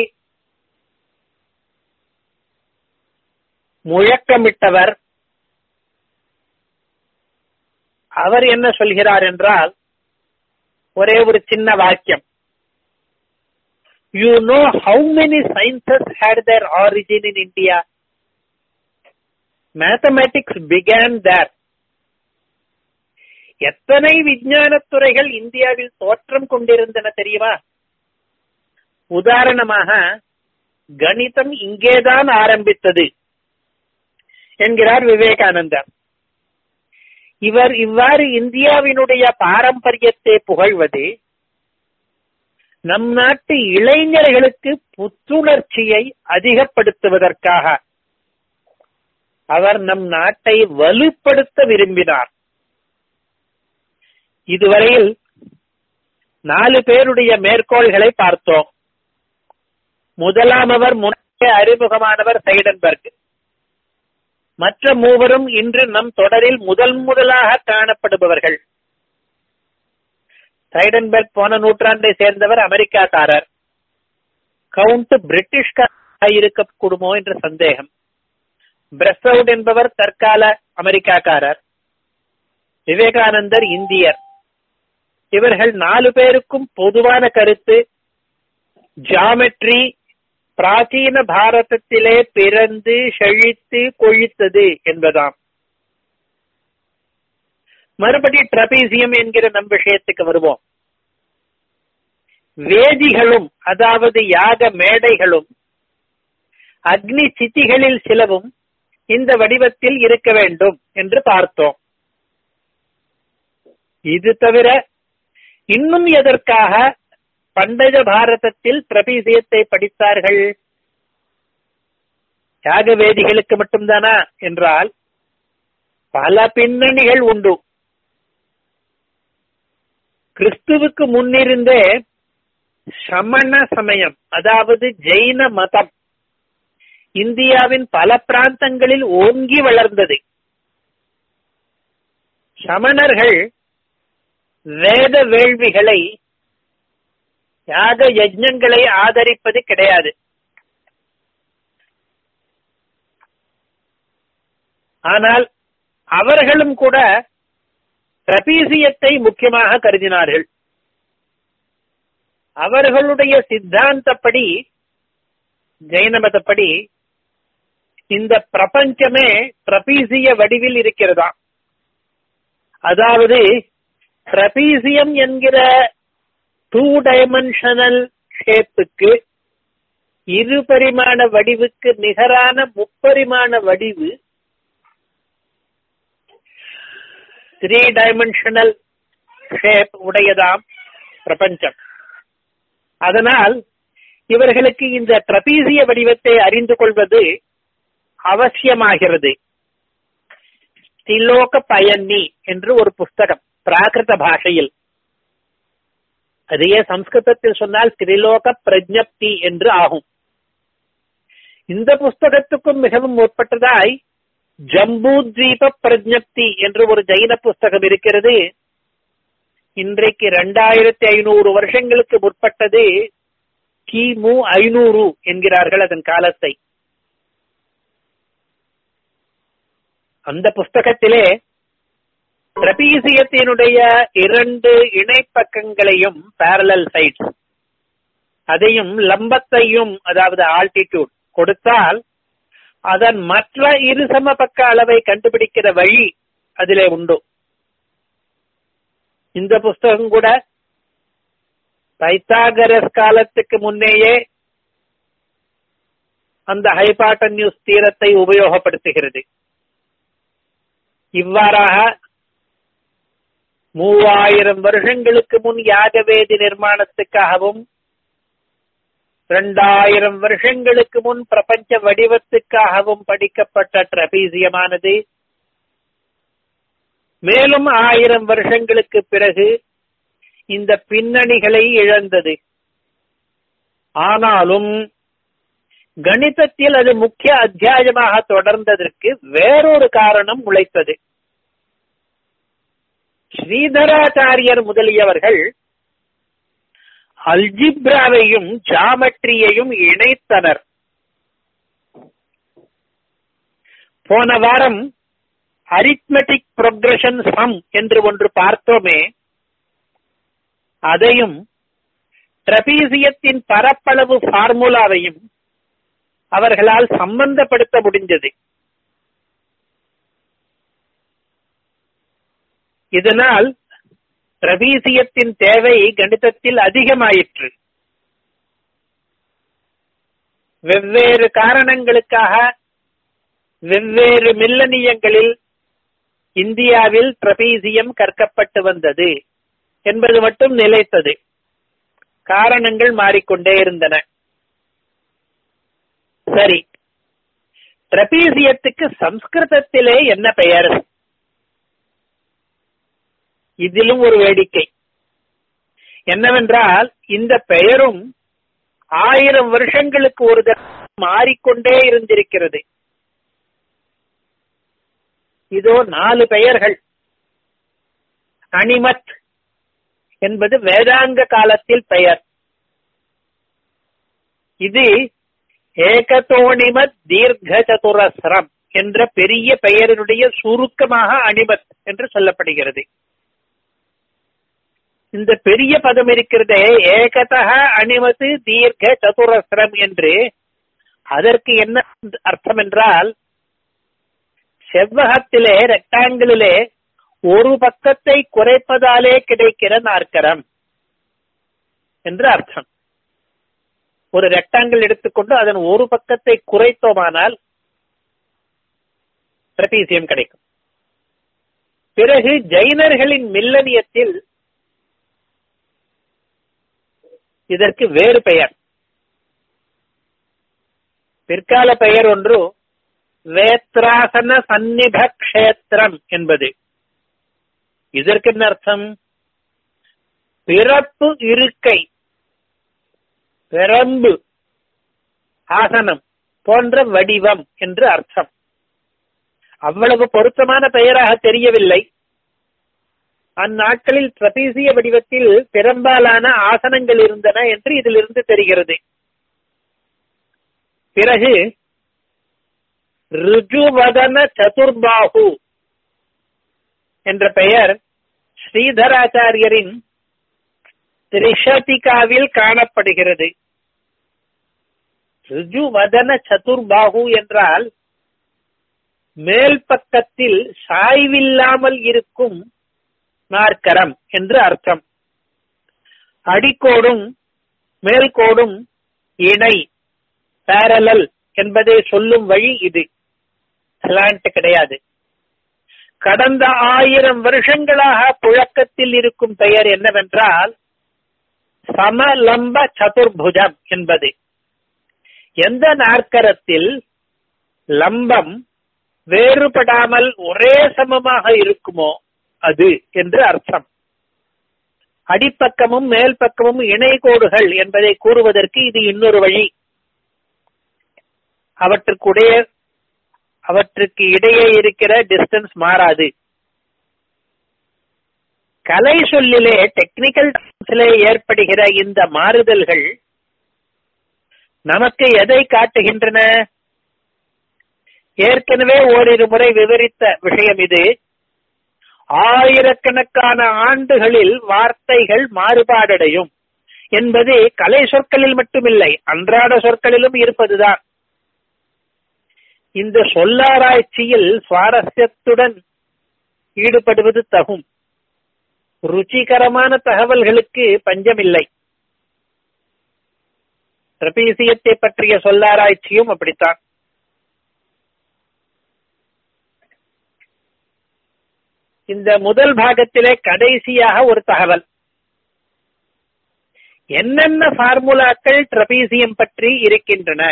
முழக்கமிட்டவர் அவர் என்ன சொல்கிறார் என்றால் ஒரே ஒரு சின்ன வாக்கியம் you know how many sciences had their origin in India mathematics began there எத்தனை விஞ்ஞான துறைகள் இந்தியாவில் தோற்றம் கொண்டிருந்தன தெரியுமா உதாரணமாக கணிதம் இங்கேதான் ஆரம்பித்தது என்கிறார் விவேகானந்தர் இவர் இவ்வாறு இந்தியாவினுடைய பாரம்பரியத்தை புகழ்வது நம் நாட்டு இளைஞர்களுக்கு புத்துணர்ச்சியை அதிகப்படுத்துவதற்காக அவர் நம் நாட்டை வலுப்படுத்த விரும்பினார் இதுவரையில் நாலு பேருடைய மேற்கோள்களை பார்த்தோம் முதலாமவர் முன்னே அறிமுகமானவர் சைடன்பர்க் மற்ற மூவரும் இன்று நம் தொடரில் முதல் முதலாக காணப்படுபவர்கள் சைடன்பர்க் போன நூற்றாண்டை சேர்ந்தவர் அமெரிக்காக்காரர் கவுண்ட் பிரிட்டிஷ்காராக இருக்கக்கூடுமோ என்ற சந்தேகம் பிரஸ்அவுட் என்பவர் தற்கால அமெரிக்காக்காரர் விவேகானந்தர் இந்தியர் இவர்கள் நாலு பேருக்கும் பொதுவான கருத்து ஜாமெட்ரி பிராச்சீன பாரதத்திலே பிறந்து செழித்து கொழித்தது என்பதாம் மறுபடி ட்ரபீசியம் என்கிற நம் விஷயத்துக்கு வருவோம் வேதிகளும் அதாவது யாக மேடைகளும் அக்னி சித்திகளில் சிலவும் இந்த வடிவத்தில் இருக்க வேண்டும் என்று பார்த்தோம் இது தவிர இன்னும் எதற்காக பண்டஜ பாரதத்தில் பிரபீசியத்தை படித்தார்கள் யாக வேதிகளுக்கு மட்டும்தானா என்றால் பல பின்னணிகள் உண்டு கிறிஸ்துவுக்கு முன்னிருந்தே சமண சமயம் அதாவது ஜெயின மதம் இந்தியாவின் பல பிராந்தங்களில் ஓங்கி வளர்ந்தது சமணர்கள் வேத வேள்விகளை யாக யஜ்ஞங்களை ஆதரிப்பது கிடையாது ஆனால் அவர்களும் கூட ட்ரபீசியத்தை முக்கியமாக கருதினார்கள் அவர்களுடைய சித்தாந்தப்படி ஜெயின மதப்படி இந்த பிரபஞ்சமே ட்ரபீசிய வடிவில் இருக்கிறதா அதாவது ட்ரபீசியம் என்கிற டூ டைமென்ஷனல் ஷேப்புக்கு இரு பரிமாண வடிவுக்கு நிகரான முப்பரிமாண வடிவு த்ரீ டைமென்ஷனல் ஷேப் உடையதாம் பிரபஞ்சம் அதனால் இவர்களுக்கு இந்த ட்ரபீசிய வடிவத்தை அறிந்து கொள்வது அவசியமாகிறது ஸ்ரீலோக பயன்னி என்று ஒரு புஸ்தகம் பிராகிருத பாஷையில் அதையே சம்ஸ்கிருதத்தில் சொன்னால் திரிலோக பிரஜப்தி என்று ஆகும் இந்த புஸ்தகத்துக்கும் மிகவும் முற்பட்டதாய் ஜம்பூத்வீப பிரஜப்தி என்று ஒரு ஜைன புஸ்தகம் இருக்கிறது இன்றைக்கு இரண்டாயிரத்தி ஐநூறு வருஷங்களுக்கு முற்பட்டது கிமு ஐநூறு என்கிறார்கள் அதன் காலத்தை அந்த புஸ்தகத்திலே ட்ரபீசியத்தினுடைய இரண்டு இணைப்பக்கங்களையும் பேரலல் சைட்ஸ் அதையும் லம்பத்தையும் அதாவது ஆல்டிடியூட் கொடுத்தால் அதன் மற்ற இரு சம பக்க அளவை கண்டுபிடிக்கிற வழி அதிலே உண்டு இந்த புஸ்தகம் கூட பைத்தாகரஸ் காலத்துக்கு முன்னேயே அந்த ஹைபாட்டன்யூஸ் தீரத்தை உபயோகப்படுத்துகிறது இவ்வாறாக மூவாயிரம் வருஷங்களுக்கு முன் யாகவேதி நிர்மாணத்துக்காகவும் இரண்டாயிரம் வருஷங்களுக்கு முன் பிரபஞ்ச வடிவத்துக்காகவும் படிக்கப்பட்ட ட்ரபீசியமானது மேலும் ஆயிரம் வருஷங்களுக்கு பிறகு இந்த பின்னணிகளை இழந்தது ஆனாலும் கணிதத்தில் அது முக்கிய அத்தியாயமாக தொடர்ந்ததற்கு வேறொரு காரணம் உழைத்தது ஸ்ரீதராச்சாரியர் முதலியவர்கள் அல்ஜிப்ராவையும் ஜாமெட்ரியையும் இணைத்தனர் போன வாரம் அரித்மெட்டிக் ப்ரொக்ரஷன் சம் என்று ஒன்று பார்த்தோமே அதையும் ட்ரபீசியத்தின் பரப்பளவு ஃபார்முலாவையும் அவர்களால் சம்பந்தப்படுத்த முடிந்தது இதனால் ட்ரபீசியத்தின் தேவை கணிதத்தில் அதிகமாயிற்று வெவ்வேறு காரணங்களுக்காக வெவ்வேறு மில்லனியங்களில் இந்தியாவில் ட்ரபீசியம் கற்கப்பட்டு வந்தது என்பது மட்டும் நிலைத்தது காரணங்கள் மாறிக்கொண்டே இருந்தன சரி ட்ரபீசியத்துக்கு சம்ஸ்கிருதத்திலே என்ன பெயர் இதிலும் ஒரு வேடிக்கை என்னவென்றால் இந்த பெயரும் ஆயிரம் வருஷங்களுக்கு ஒரு மாறிக்கொண்டே இருந்திருக்கிறது இதோ நாலு பெயர்கள் அனிமத் என்பது வேதாங்க காலத்தில் பெயர் இது ஏகதோணிமத் தீர்க்க சதுரஸ்ரம் என்ற பெரிய பெயரினுடைய சுருக்கமாக அனிமத் என்று சொல்லப்படுகிறது இந்த பெரிய பதம் இருக்கிறதே ஏகதக அணிமது தீர்க்க சதுரஸ்ரம் என்று அதற்கு என்ன அர்த்தம் என்றால் செவ்வகத்திலே ரெக்டாங்கிளிலே ஒரு பக்கத்தை குறைப்பதாலே கிடைக்கிற நாற்கரம் என்று அர்த்தம் ஒரு ரெக்டாங்கிள் எடுத்துக்கொண்டு அதன் ஒரு பக்கத்தை குறைத்தோமானால் ட்ரபீசியம் கிடைக்கும் பிறகு ஜைனர்களின் மில்லனியத்தில் இதற்கு வேறு பெயர் பிற்கால பெயர் ஒன்று வேத்ராசன சந்நித கஷேத்திரம் என்பது இதற்கு என்ன அர்த்தம் பிறப்பு இருக்கை பிரம்பு ஆசனம் போன்ற வடிவம் என்று அர்த்தம் அவ்வளவு பொருத்தமான பெயராக தெரியவில்லை அந்நாட்களில் ட்ரபீசிய வடிவத்தில் பெரும்பாலான ஆசனங்கள் இருந்தன என்று இதிலிருந்து தெரிகிறது பிறகு ருஜுவதன சதுர்பாகு என்ற பெயர் ஸ்ரீதராச்சாரியரின் திரிஷதிகாவில் காணப்படுகிறது ருஜுவதன சதுர்பாகு என்றால் மேல் பக்கத்தில் சாய்வில்லாமல் இருக்கும் நாற்கரம் என்று அர்த்தம் அடிக்கோடும் மேல்கோடும் இணை பேரலல் என்பதை சொல்லும் வழி இது ஸ்லாண்ட் கிடையாது கடந்த ஆயிரம் வருஷங்களாக புழக்கத்தில் இருக்கும் பெயர் என்னவென்றால் சமலம்ப சதுர்புஜம் என்பது எந்த நாற்கரத்தில் லம்பம் வேறுபடாமல் ஒரே சமமாக இருக்குமோ அது என்று அர்த்தம் அடிப்பக்கமும் மேல் பக்கமும் இணை கோடுகள் என்பதை கூறுவதற்கு இது இன்னொரு வழி அவற்றுக்குடைய அவற்றுக்கு இடையே இருக்கிற டிஸ்டன்ஸ் மாறாது கலை சொல்லிலே டெக்னிக்கல் ஏற்படுகிற இந்த மாறுதல்கள் நமக்கு எதை காட்டுகின்றன ஏற்கனவே ஓரிரு முறை விவரித்த விஷயம் இது ஆயிரக்கணக்கான ஆண்டுகளில் வார்த்தைகள் மாறுபாடடையும் என்பது கலை சொற்களில் மட்டுமில்லை அன்றாட சொற்களிலும் இருப்பதுதான் இந்த சொல்லாராய்ச்சியில் சுவாரஸ்யத்துடன் ஈடுபடுவது தகும் ருச்சிகரமான தகவல்களுக்கு பஞ்சமில்லை ட்ரபீசியத்தை பற்றிய சொல்லாராய்ச்சியும் அப்படித்தான் இந்த முதல் பாகத்திலே கடைசியாக ஒரு தகவல் என்னென்ன ஃபார்முலாக்கள் ட்ரபீசியம் பற்றி இருக்கின்றன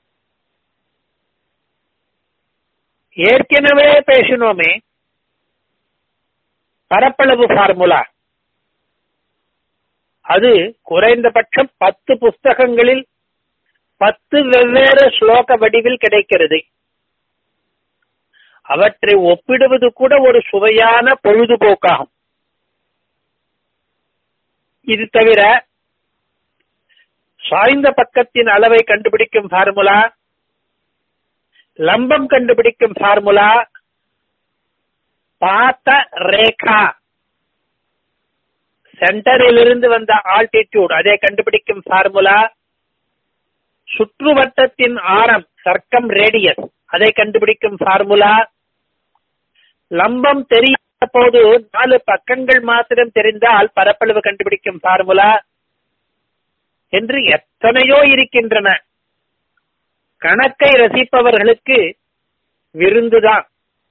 ஏற்கனவே பேசினோமே பரப்பளவு ஃபார்முலா அது குறைந்தபட்சம் பத்து புஸ்தகங்களில் பத்து வெவ்வேறு ஸ்லோக வடிவில் கிடைக்கிறது அவற்றை ஒப்பிடுவது கூட ஒரு சுவையான பொழுதுபோக்காகும் இது தவிர சாய்ந்த பக்கத்தின் அளவை கண்டுபிடிக்கும் ஃபார்முலா லம்பம் கண்டுபிடிக்கும் ஃபார்முலா பாத்த ரேகா சென்டரிலிருந்து வந்த ஆல்டிடியூட் அதை கண்டுபிடிக்கும் ஃபார்முலா சுற்றுவட்டத்தின் ஆரம் சர்க்கம் ரேடியஸ் அதை கண்டுபிடிக்கும் ஃபார்முலா லம்பம் தெரியாத போது நாலு பக்கங்கள் மாத்திரம் தெரிந்தால் பரப்பளவு கண்டுபிடிக்கும் ஃபார்முலா என்று எத்தனையோ இருக்கின்றன கணக்கை ரசிப்பவர்களுக்கு விருந்துதான்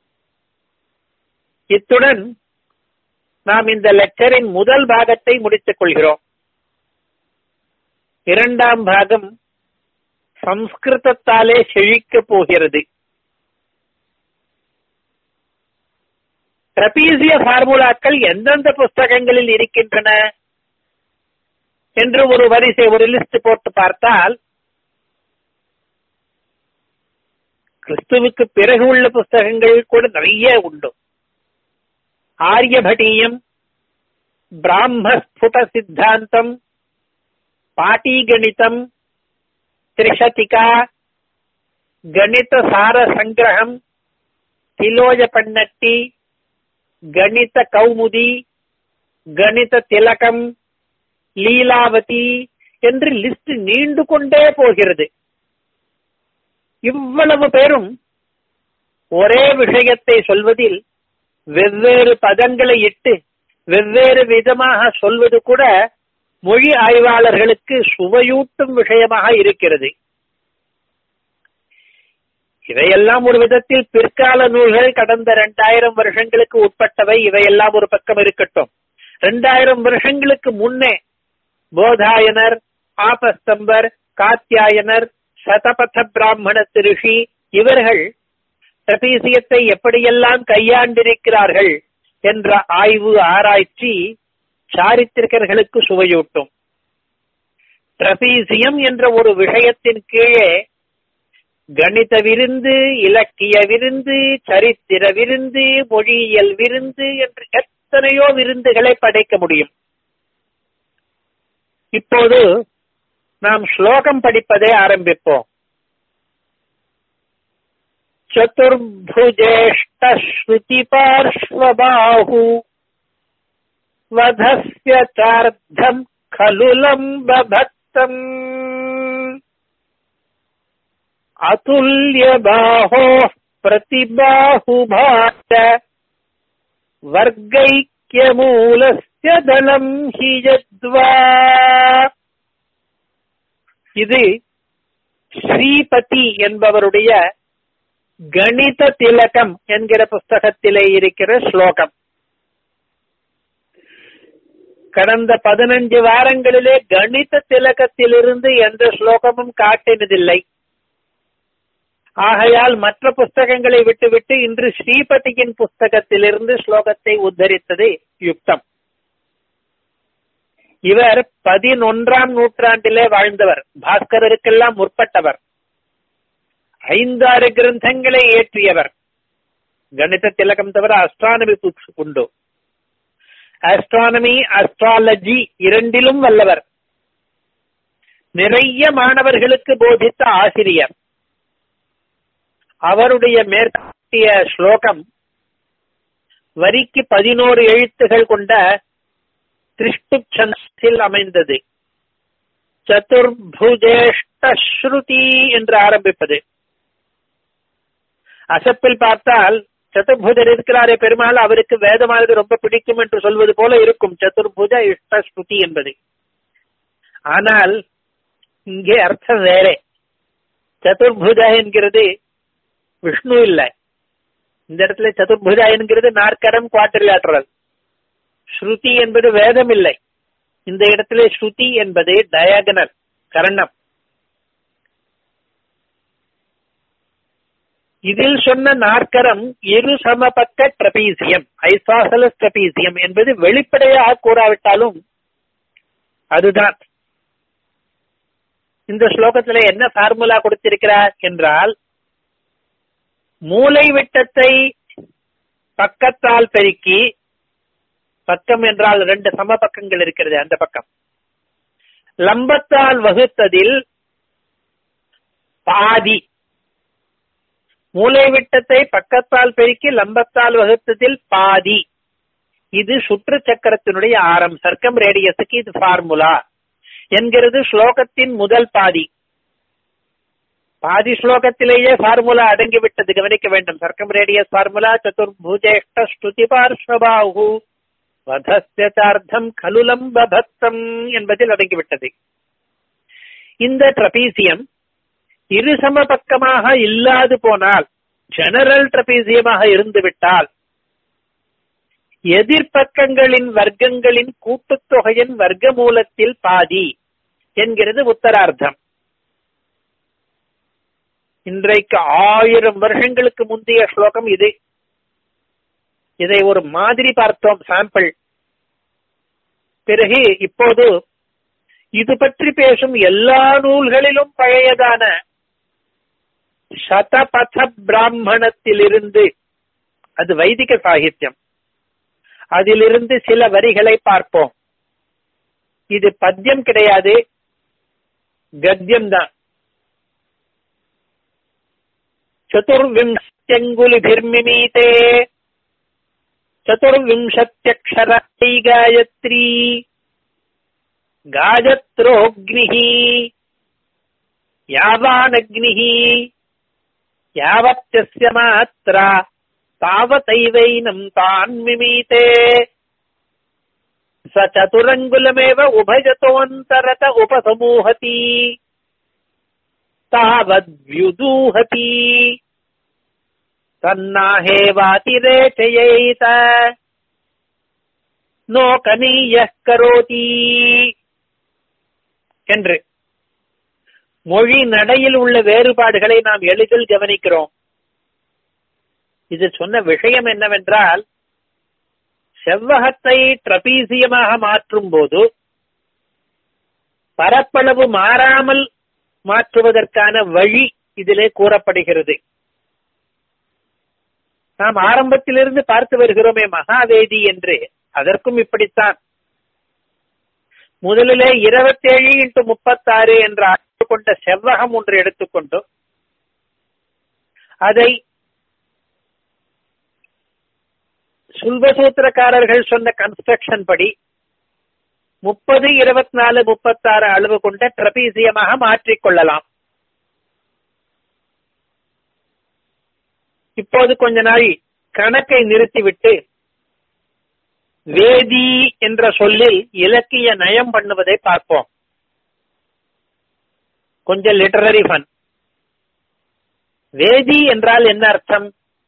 இத்துடன் நாம் இந்த லெக்சரின் முதல் பாகத்தை முடித்துக் கொள்கிறோம் இரண்டாம் பாகம் சம்ஸ்கிருதத்தாலே செழிக்கப் போகிறது ட்ரபீசிய ஃபார்முலாக்கள் எந்தெந்த புஸ்தகங்களில் இருக்கின்றன என்று ஒரு வரிசை ஒரு லிஸ்ட் போட்டு பார்த்தால் கிறிஸ்துவுக்கு பிறகு உள்ள புஸ்தகங்கள் கூட நிறைய உண்டு ஆரியபட்டீயம் பிராமஸ்புட சித்தாந்தம் பாட்டிகணிதம் திரிஷதிகா கணித சார சங்கிரகம் திலோஜ பன்னட்டி கணித கௌமுதி கணித திலகம் லீலாவதி என்று லிஸ்ட் நீண்டு கொண்டே போகிறது இவ்வளவு பேரும் ஒரே விஷயத்தை சொல்வதில் வெவ்வேறு பதங்களை இட்டு வெவ்வேறு விதமாக சொல்வது கூட மொழி ஆய்வாளர்களுக்கு சுவையூட்டும் விஷயமாக இருக்கிறது இவையெல்லாம் ஒரு விதத்தில் பிற்கால நூல்கள் கடந்த இரண்டாயிரம் வருஷங்களுக்கு உட்பட்டவை இவையெல்லாம் ஒரு பக்கம் இருக்கட்டும் இரண்டாயிரம் வருஷங்களுக்கு முன்னே போதாயனர் ஆபஸ்தம்பர் காத்தியாயனர் சதபத பிராமண திருஷி இவர்கள் ட்ரபீசியத்தை எப்படியெல்லாம் கையாண்டிருக்கிறார்கள் என்ற ஆய்வு ஆராய்ச்சி சாரித்திரிகர்களுக்கு சுவையூட்டும் ட்ரபீசியம் என்ற ஒரு விஷயத்தின் கீழே கணித விருந்து இலக்கிய விருந்து சரித்திர விருந்து மொழியியல் விருந்து என்று எத்தனையோ விருந்துகளை படைக்க முடியும் இப்போது நாம் ஸ்லோகம் படிப்பதை ஆரம்பிப்போம் चतुर्भुजेष्टश्रुतिपार्श्वबाहु वधस्य चार्धम् खलु लम्बभक्तम् अतुल्यबाहोः प्रतिबाहुभाय वर्गैक्यमूलस्य दलम् हि यद्वा இது ஸ்ரீபதி என்பவருடைய கணித திலகம் என்கிற புஸ்தகத்திலே இருக்கிற ஸ்லோகம் கடந்த பதினஞ்சு வாரங்களிலே கணித திலகத்திலிருந்து எந்த ஸ்லோகமும் காட்டினதில்லை ஆகையால் மற்ற புஸ்தகங்களை விட்டுவிட்டு இன்று ஸ்ரீபதியின் புஸ்தகத்திலிருந்து ஸ்லோகத்தை உத்தரித்தது யுக்தம் இவர் பதினொன்றாம் நூற்றாண்டிலே வாழ்ந்தவர் பாஸ்கரருக்கெல்லாம் முற்பட்டவர் ஐந்தாறு கிரந்தங்களை ஏற்றியவர் கணித திலகம் தவிர அஸ்ட்ரானமி புக்ஸ் உண்டு ஆஸ்ட்ரானமி அஸ்ட்ராலஜி இரண்டிலும் வல்லவர் நிறைய மாணவர்களுக்கு போதித்த ஆசிரியர் அவருடைய மேற்கட்டிய ஸ்லோகம் வரிக்கு பதினோரு எழுத்துகள் கொண்ட திருஷ்டுச்சந்தில் அமைந்தது சதுர்புஜேஷ்டஸ்ருதி என்று ஆரம்பிப்பது அசப்பில் பார்த்தால் சதுர்புஜர் இருக்கிறாரே பெருமாள் அவருக்கு வேதமானது ரொம்ப பிடிக்கும் என்று சொல்வது போல இருக்கும் சதுர்புஜ இஷ்டஸ்ருதி என்பது ஆனால் இங்கே அர்த்தம் வேறே சதுர்புஜா என்கிறது விஷ்ணு இல்ல இந்த இடத்துல சதுர்புஜா என்கிறது நாற்கரம் குவாட்ரிலாட்டரல் ஸ்ருதி என்பது வேதம் இல்லை இந்த இடத்துல ஸ்ருதி என்பது டயகனல் கரணம் இதில் சொன்ன நாற்கரம் இரு சமபக்க ட்ரபீசியம் ஐசாசலஸ் ட்ரபீசியம் என்பது வெளிப்படையாக கூறாவிட்டாலும் அதுதான் இந்த ஸ்லோகத்துல என்ன ஃபார்முலா கொடுத்திருக்கிறார் என்றால் மூளை விட்டத்தை பக்கத்தால் பெருக்கி பக்கம் என்றால் ரெண்டு சம பக்கங்கள் இருக்கிறது அந்த பக்கம் லம்பத்தால் வகுத்ததில் பாதி மூளை விட்டத்தை பக்கத்தால் பெருக்கி லம்பத்தால் வகுத்ததில் பாதி இது சுற்று சக்கரத்தினுடைய ஆரம் சர்க்கம் ரேடியஸுக்கு இது ஃபார்முலா என்கிறது ஸ்லோகத்தின் முதல் பாதி பாதி ஸ்லோகத்திலேயே ஃபார்முலா அடங்கிவிட்டது கவனிக்க வேண்டும் சர்க்கம் ரேடியஸ் ஃபார்முலா சதுர்புஜேஷ்ட ஸ்ருதி பார்ஸ்வபாகு வதஸ்தார்த்தம் கலுலம்பபத்தம் என்பதில் அடங்கிவிட்டது இந்த ட்ரபீசியம் இரு சமபக்கமாக இல்லாது போனால் ஜெனரல் ட்ரபீசியமாக இருந்துவிட்டால் எதிர்பக்கங்களின் வர்க்கங்களின் கூட்டுத்தொகையின் வர்க்க மூலத்தில் பாதி என்கிறது உத்தரார்த்தம் இன்றைக்கு ஆயிரம் வருஷங்களுக்கு முந்தைய ஸ்லோகம் இது இதை ஒரு மாதிரி பார்த்தோம் சாம்பிள் பிறகு இப்போது இது பற்றி பேசும் எல்லா நூல்களிலும் பழையதான சதபத பிராமணத்திலிருந்து அது வைதிக சாகித்யம் அதிலிருந்து சில வரிகளை பார்ப்போம் இது பத்தியம் கிடையாது கத்தியம் தான் சதுர்விம்சத்யங்குலிபிர்மிமீதே चतुर्विंशत्यक्षरै गायत्री गायत्रोऽग्निः यावानग्निः यावत्यस्य मात्रा तावतैवैनम् तान्मिमीते स चतुरङ्गुलमेव उभयतोऽन्तरत उपसमूहति तावद्व्युदूहति தன்னாஹேவாதிரேச்சயைத நோகனீய கரோதி என்று மொழி நடையில் உள்ள வேறுபாடுகளை நாம் எளிதில் கவனிக்கிறோம் இது சொன்ன விஷயம் என்னவென்றால் செவ்வகத்தை ட்ரபீசியமாக மாற்றும் போது பரப்பளவு மாறாமல் மாற்றுவதற்கான வழி இதிலே கூறப்படுகிறது நாம் ஆரம்பத்திலிருந்து பார்த்து வருகிறோமே மகாவேதி என்று அதற்கும் இப்படித்தான் முதலிலே இருபத்தேழு இன்ட்டு முப்பத்தாறு என்ற அளவு கொண்ட செவ்வகம் ஒன்று எடுத்துக்கொண்டு அதை சுல்பசூத்திரக்காரர்கள் சொன்ன கன்ஸ்ட்ரக்ஷன் படி முப்பது இருபத்தி நாலு முப்பத்தாறு அளவு கொண்ட ட்ரபீசியமாக மாற்றிக்கொள்ளலாம் இப்போது கொஞ்ச நாள் கணக்கை நிறுத்திவிட்டு வேதி என்ற சொல்லில் இலக்கிய நயம் பண்ணுவதை பார்ப்போம் கொஞ்சம் லிட்டரரி ஃபன் வேதி என்றால் என்ன அர்த்தம்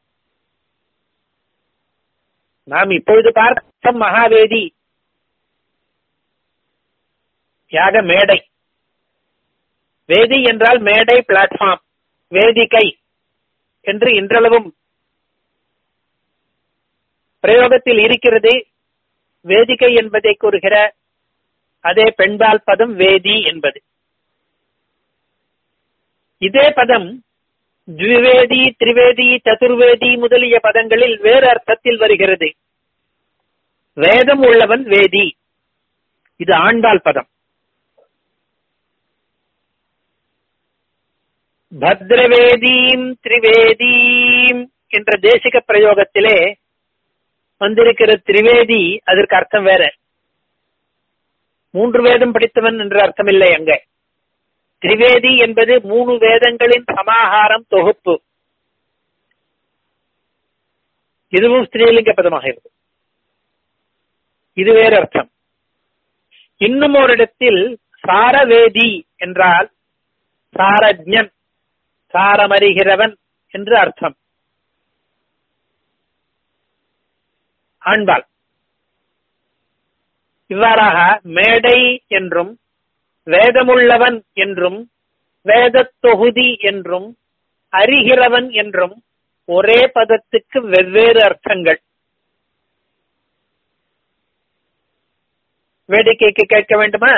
நாம் இப்பொழுது பார்த்த மகாவேதி யாக மேடை வேதி என்றால் மேடை பிளாட்ஃபார்ம் வேதிகை என்று இன்றளவும் பிரயோகத்தில் இருக்கிறது வேதிகை என்பதை கூறுகிற அதே பெண்பால் பதம் வேதி என்பது இதே பதம் த்விவேதி திரிவேதி சதுர்வேதி முதலிய பதங்களில் வேறு அர்த்தத்தில் வருகிறது வேதம் உள்ளவன் வேதி இது ஆண்டாள் பதம் பத்ரவேதீம் திரிவேதீம் என்ற தேசிக பிரயோகத்திலே வந்திருக்கிற திரிவேதி அதற்கு அர்த்தம் வேற மூன்று வேதம் படித்தவன் என்ற அர்த்தம் இல்லை அங்க திரிவேதி என்பது மூணு வேதங்களின் சமாகாரம் தொகுப்பு இதுவும் ஸ்திரீலிங்க பதமாக இருக்கு இது வேறு அர்த்தம் இன்னும் ஒரு இடத்தில் சாரவேதி என்றால் சாரஜன் சாரமறிகிறவன் என்று அர்த்தம் ஆண்பாள் இவ்வாறாக மேடை என்றும் வேதமுள்ளவன் என்றும் வேதத் தொகுதி என்றும் அறிகிறவன் என்றும் ஒரே பதத்துக்கு வெவ்வேறு அர்த்தங்கள் வேடிக்கைக்கு கேட்க வேண்டுமா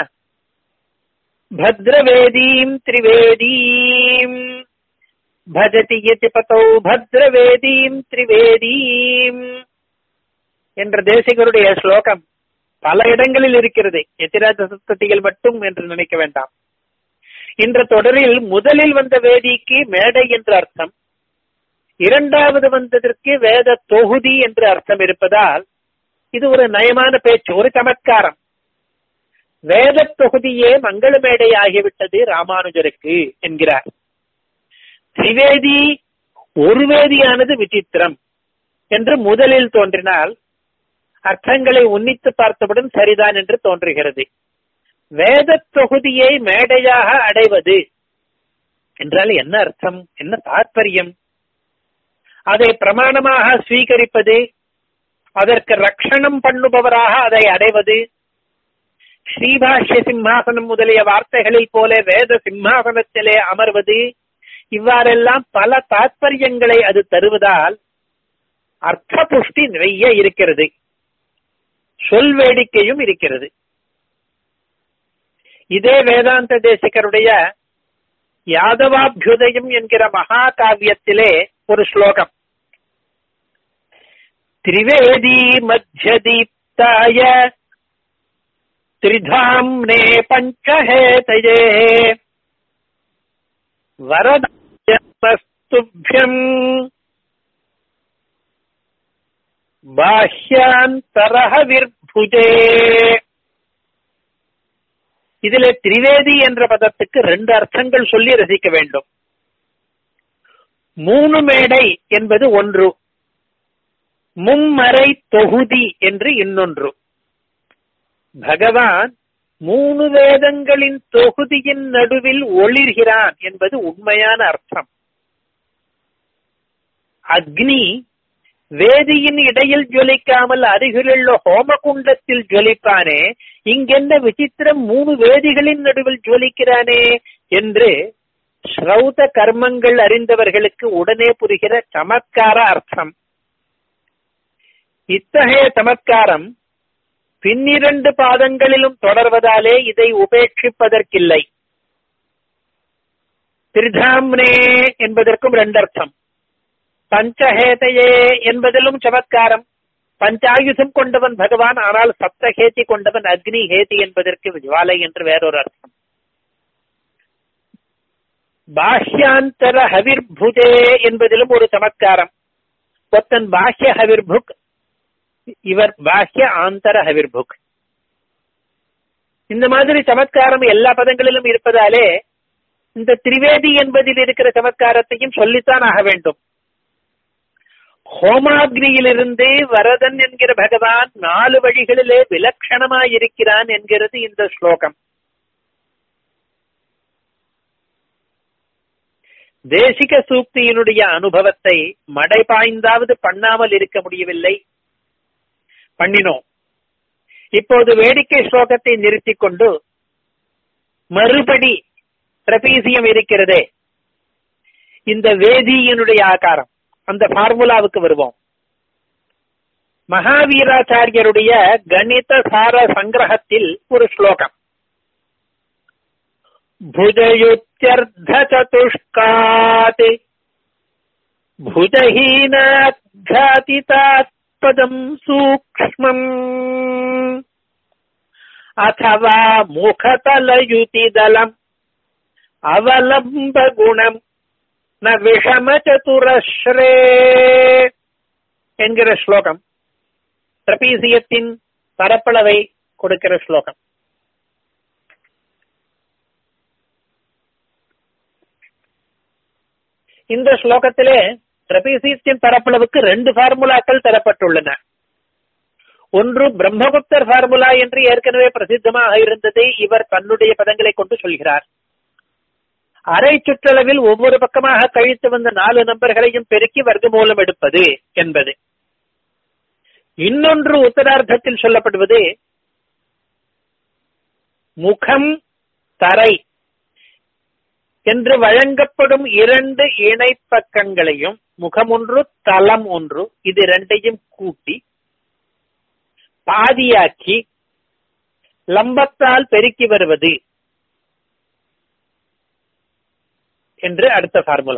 பத்ரவேதீம் திரிவேதீம் பஜதி யதி பதௌ பத்ரவேதீம் திரிவேதீம் என்ற தேசிகருடைய ஸ்லோகம் பல இடங்களில் இருக்கிறது எத்திராஜ சப்ததிகள் மட்டும் என்று நினைக்க வேண்டாம் இன்ற தொடரில் முதலில் வந்த வேதிக்கு மேடை என்று அர்த்தம் இரண்டாவது வந்ததற்கு வேத தொகுதி என்று அர்த்தம் இருப்பதால் இது ஒரு நயமான பேச்சு ஒரு சமத்காரம் வேத தொகுதியே மங்கள மேடை ஆகிவிட்டது ராமானுஜருக்கு என்கிறார் திரிவேதி ஒரு வேதியானது விசித்திரம் என்று முதலில் தோன்றினால் அர்த்தங்களை உன்னித்து பார்த்தவுடன் சரிதான் என்று தோன்றுகிறது வேத தொகுதியை மேடையாக அடைவது என்றால் என்ன அர்த்தம் என்ன தாற்பயம் அதை பிரமாணமாக ஸ்வீகரிப்பது அதற்கு ரட்சணம் பண்ணுபவராக அதை அடைவது ஸ்ரீபாஷ்ய சிம்மாசனம் முதலிய வார்த்தைகளில் போல வேத சிம்மாசனத்திலே அமர்வது இவ்வாறெல்லாம் பல தாற்பயங்களை அது தருவதால் அர்த்த புஷ்டி நிறைய இருக்கிறது சொல் வேடிக்கையும் இருக்கிறது இதே வேதாந்த தேசிகருடைய யாதவாபியுதயம் என்கிற மகா காவியத்திலே ஒரு ஸ்லோகம் திரிவேதி மத்தியதீப்தாய திரிதாம்னே பஞ்சஹேதயே வரதமஸ்துभ्यम् பாஹ்யாந்தரஹ விர்புஜே இதிலே திரிவேதி என்ற பதத்துக்கு ரெண்டு அர்த்தங்கள் சொல்லி ரசிக்க வேண்டும் மூணு மேடை என்பது ஒன்று மும்மறை தொகுதி என்று இன்னொன்று பகவான் மூணு வேதங்களின் தொகுதியின் நடுவில் ஒளிர்கிறான் என்பது உண்மையான அர்த்தம் அக்னி வேதியின் இடையில் ஜொலிக்காமல் அருகிலுள்ள ஹோமகுண்டத்தில் ஜொலிப்பானே இங்கென்ன விசித்திரம் மூணு வேதிகளின் நடுவில் ஜொலிக்கிறானே என்று ஸ்ரௌத கர்மங்கள் அறிந்தவர்களுக்கு உடனே புரிகிற சமத்கார அர்த்தம் இத்தகைய சமத்காரம் பின்னிரண்டு பாதங்களிலும் தொடர்வதாலே இதை உபேட்சிப்பதற்கில்லை திரிதாம்னே என்பதற்கும் ரெண்டு அர்த்தம் பஞ்சஹேதையே என்பதிலும் சமத்காரம் பஞ்சாயுதம் கொண்டவன் பகவான் ஆனால் சப்தஹேதி கொண்டவன் அக்னி ஹேதி என்பதற்கு ஜுவாலை என்று வேறொரு அர்த்தம் பாஹ்யாந்தர ஹவிர்புஜே என்பதிலும் ஒரு சமத்காரம் ஒத்தன் பாஹ்ய ஹவிர்புக் இவர் பாஹ்ய ஆந்தர ஹவிர்புக் இந்த மாதிரி சமத்காரம் எல்லா பதங்களிலும் இருப்பதாலே இந்த திரிவேதி என்பதில் இருக்கிற சமத்காரத்தையும் சொல்லித்தான் ஆக வேண்டும் ஹோமாக்னியிலிருந்து வரதன் என்கிற பகவான் நாலு வழிகளிலே விலட்சணமாயிருக்கிறான் என்கிறது இந்த ஸ்லோகம் தேசிக சூக்தியினுடைய அனுபவத்தை மடை பாய்ந்தாவது பண்ணாமல் இருக்க முடியவில்லை பண்ணினோம் இப்போது வேடிக்கை ஸ்லோகத்தை நிறுத்திக் கொண்டு மறுபடி ட்ரபீசியம் இருக்கிறதே இந்த வேதியினுடைய ஆகாரம் அந்த ஃபார்முலாவுக்கு வருவோம் மகாவீராச்சாரியருடைய கணித சார சங்கிரகத்தில் ஒரு ஸ்லோகம் भुजयुत्यर्ध चतुष्कात् भुजहीनाघातितात्पदम् सूक्ष्मम् अथवा मुखतलयुतिदलम् அவலம்பகுணம் ந விஷம சதுரஸ்ரே என்கிற ஸ்லோகம் ட்ரபீசியத்தின் பரப்பளவை கொடுக்கிற ஸ்லோகம் இந்த ஸ்லோகத்திலே ட்ரபீசியத்தின் பரப்பளவுக்கு ரெண்டு ஃபார்முலாக்கள் தரப்பட்டுள்ளன ஒன்று பிரம்மகுப்தர் ஃபார்முலா என்று ஏற்கனவே பிரசித்தமாக இருந்ததை இவர் தன்னுடைய பதங்களை கொண்டு சொல்கிறார் அரை சுற்றளவில் ஒவ்வொரு பக்கமாக கழித்து வந்த நாலு நம்பர்களையும் பெருக்கி வர்க்கமூலம் எடுப்பது என்பது இன்னொன்று உத்தரார்த்தத்தில் சொல்லப்படுவது முகம் தரை என்று வழங்கப்படும் இரண்டு இணைப்பக்கங்களையும் முகம் ஒன்று தளம் ஒன்று இது இரண்டையும் கூட்டி பாதியாக்கி லம்பத்தால் பெருக்கி வருவது என்று அடுத்த ஃபார்முலா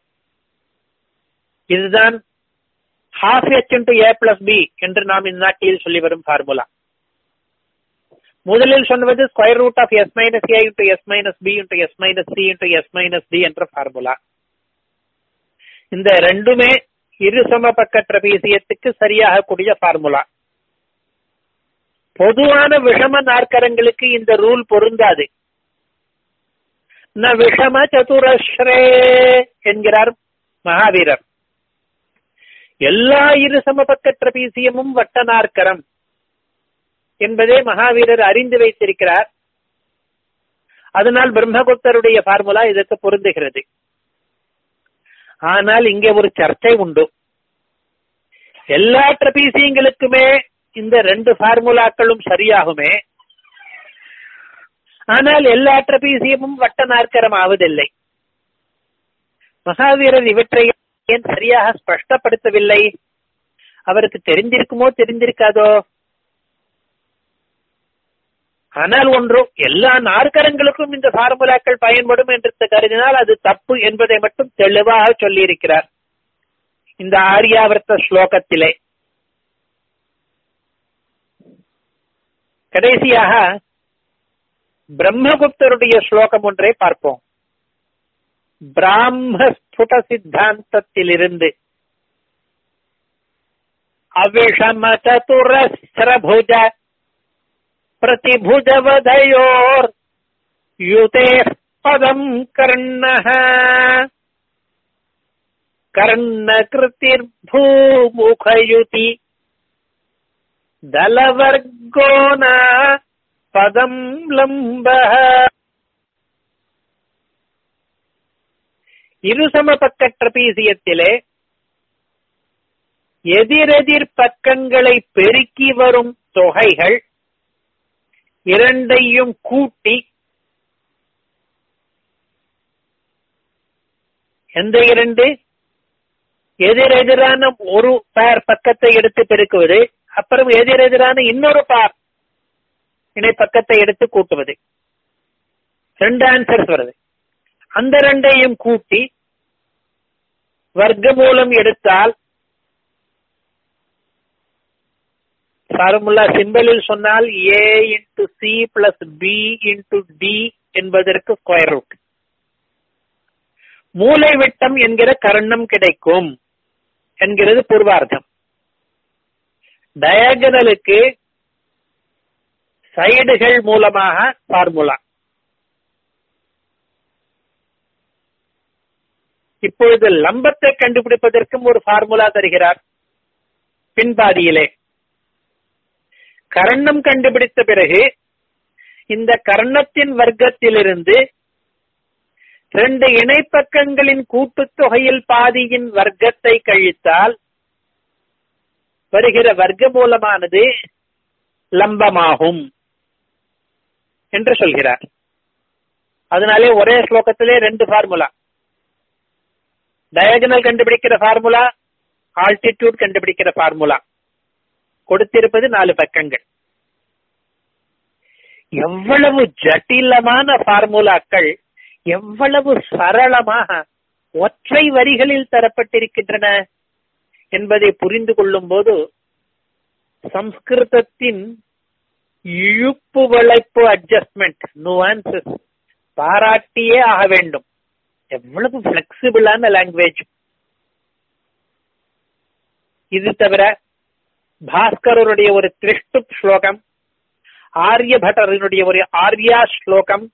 இதுதான் half H into A plus B என்று நாம் இந்த நாட்டில் சொல்லி வரும் ஃபார்முலா முதலில் சொன்னது square root of S minus A into S minus B into S minus C into S minus D என்ற ஃபார்முலா இந்த ரெண்டுமே இரு சமபக்க ட்ரபீசியத்துக்கு சரியாக கூடிய ஃபார்முலா பொதுவான விஷம நாற்கரங்களுக்கு இந்த ரூல் பொருந்தாது ந விஷம சதுரஸ்ரே என்கிறார் மகாவீரர் எல்லா இரு சமபக்க ட்ரபீசியமும் வட்ட நாற்கரம் என்பதை மகாவீரர் அறிந்து வைத்திருக்கிறார் அதனால் பிரம்மகுப்தருடைய ஃபார்முலா இதற்கு பொருந்துகிறது ஆனால் இங்கே ஒரு சர்ச்சை உண்டு எல்லா ட்ரபீசியங்களுக்குமே இந்த ரெண்டு ஃபார்முலாக்களும் சரியாகுமே ஆனால் எல்லா ட்ரபீசியமும் வட்ட நாற்கரம் ஆவதில்லை மகாவீரர் இவற்றை ஏன் சரியாக ஸ்பஷ்டப்படுத்தவில்லை அவருக்கு தெரிஞ்சிருக்குமோ தெரிஞ்சிருக்காதோ ஆனால் ஒன்று எல்லா நாற்கரங்களுக்கும் இந்த ஃபார்முலாக்கள் பயன்படும் என்று கருதினால் அது தப்பு என்பதை மட்டும் தெளிவாக சொல்லியிருக்கிறார் இந்த ஆரியாவர்த்த ஸ்லோகத்திலே கடைசியாக பிரம்மகுப்தருடைய ஸ்லோகம் ஒன்றை பார்ப்போம் பிராமஸ்புட சித்தாந்தத்திலிருந்து அவிஷம சதுரஸ்ரபுஜ प्रतिभुजवधयोर् युतेः पदम् कर्णः कर्णकृतिर्भूमुखयुति दलवर्गो न பதம் லம்பः இருசம பக்க ட்ரபீசியத்திலே எதிரெதிர் பக்கங்களை பெருக்கி வரும் தொகைகள் இரண்டையும் கூட்டி எந்த இரண்டு எதிரெதிரான ஒரு பேர் பக்கத்தை எடுத்து பெருக்குவது அப்புறம் எதிரெதிரான இன்னொரு பார் இணை பக்கத்தை எடுத்து கூட்டுவது ரெண்டு ஆன்சர்ஸ் வருது அந்த ரெண்டையும் கூட்டி வர்க்க மூலம் எடுத்தால் ஃபார்முலா சிம்பிளில் சொன்னால் A into C plus B into D என்பதற்கு ஸ்கொயர் ரூட் மூளை விட்டம் என்கிற கர்ணம் கிடைக்கும் என்கிறது பூர்வார்த்தம் டயகனலுக்கு சைடுகள் மூலமாக ஃபார்முலா இப்பொழுது லம்பத்தை கண்டுபிடிப்பதற்கும் ஒரு ஃபார்முலா தருகிறார் பின்பாதியிலே கர்ணம் கண்டுபிடித்த பிறகு இந்த கர்ணத்தின் வர்க்கத்திலிருந்து ரெண்டு இணைப்பக்கங்களின் கூட்டுத்தொகையில் பாதியின் வர்க்கத்தை கழித்தால் வருகிற வர்க்க மூலமானது லம்பமாகும் என்று சொல்கிறார் அதனாலே ஒரே ஸ்லோகத்திலே ரெண்டு ஃபார்முலா டயகனல் கண்டுபிடிக்கிற ஃபார்முலா ஆல்டிடியூட் கண்டுபிடிக்கிற ஃபார்முலா கொடுத்திருப்பது நாலு பக்கங்கள் எவ்வளவு ஜட்டிலமான ஃபார்முலாக்கள் எவ்வளவு சரளமாக ஒற்றை வரிகளில் தரப்பட்டிருக்கின்றன என்பதை புரிந்து கொள்ளும் போது சம்ஸ்கிருதத்தின் இழுப்பு வளைப்பு அட்ஜஸ்ட்மெண்ட் நுவான்சஸ் பாராட்டியே ஆக வேண்டும் எவ்வளவு பிளெக்சிபிளான லாங்குவேஜ் இது தவிர பாஸ்கரருடைய ஒரு திருஷ்டு ஸ்லோகம் ஆரியபட்டரனுடைய ஒரு ஆர்யா ஸ்லோகம்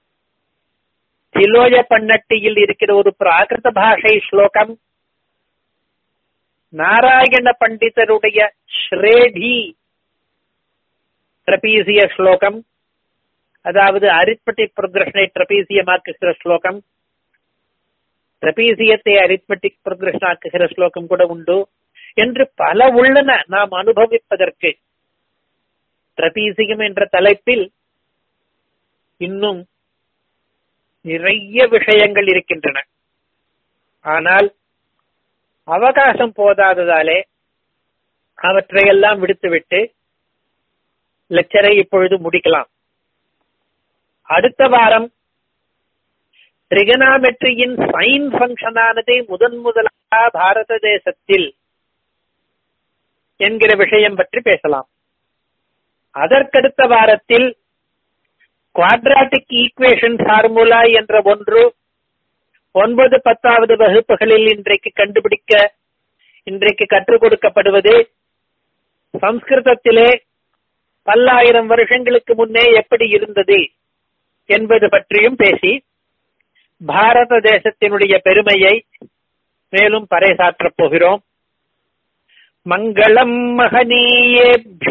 திலோய பன்னட்டியில் இருக்கிற ஒரு பிராகிருத பாஷை ஸ்லோகம் நாராயண பண்டிதருடைய ஸ்ரேடி ட்ரபீசிய ஸ்லோகம் அதாவது அரித்மெட்டிக் ப்ரோக்ரஷனை ட்ரபீசியமாக்குகிற ஸ்லோகம் ட்ரபீசியத்தை அரித்மெட்டிக் ப்ரோக்ரஷன் ஆக்குகிற ஸ்லோகம் கூட உண்டு என்று பல உள்ளன நாம் அனுபவிப்பதற்கு ட்ரபீசியம் என்ற தலைப்பில் இன்னும் நிறைய விஷயங்கள் இருக்கின்றன ஆனால் அவகாசம் போதாததாலே அவற்றையெல்லாம் விடுத்துவிட்டு லெக்சரை இப்பொழுது முடிக்கலாம் அடுத்த வாரம் ட்ரிகனாமெட்ரியின் சைன் ஃபங்க்ஷனானது முதன் முதலாக பாரத தேசத்தில் என்கிற விஷயம் பற்றி பேசலாம் அதற்கடுத்த வாரத்தில் குவாட்ராட்டிக் ஈக்குவேஷன் ஃபார்முலா என்ற ஒன்று ஒன்பது பத்தாவது வகுப்புகளில் இன்றைக்கு கண்டுபிடிக்க இன்றைக்கு கற்றுக் கொடுக்கப்படுவது சம்ஸ்கிருதத்திலே பல்லாயிரம் வருஷங்களுக்கு முன்னே எப்படி இருந்தது என்பது பற்றியும் பேசி பாரத தேசத்தினுடைய பெருமையை மேலும் பறைசாற்றப் போகிறோம் மங்களம் மகனீயேபிய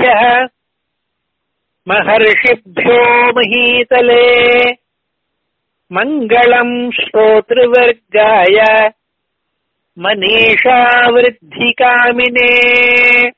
महर्षिभ्यो महीतले मङ्गलम् श्रोतृवर्गाय मनीषावृद्धिकामिने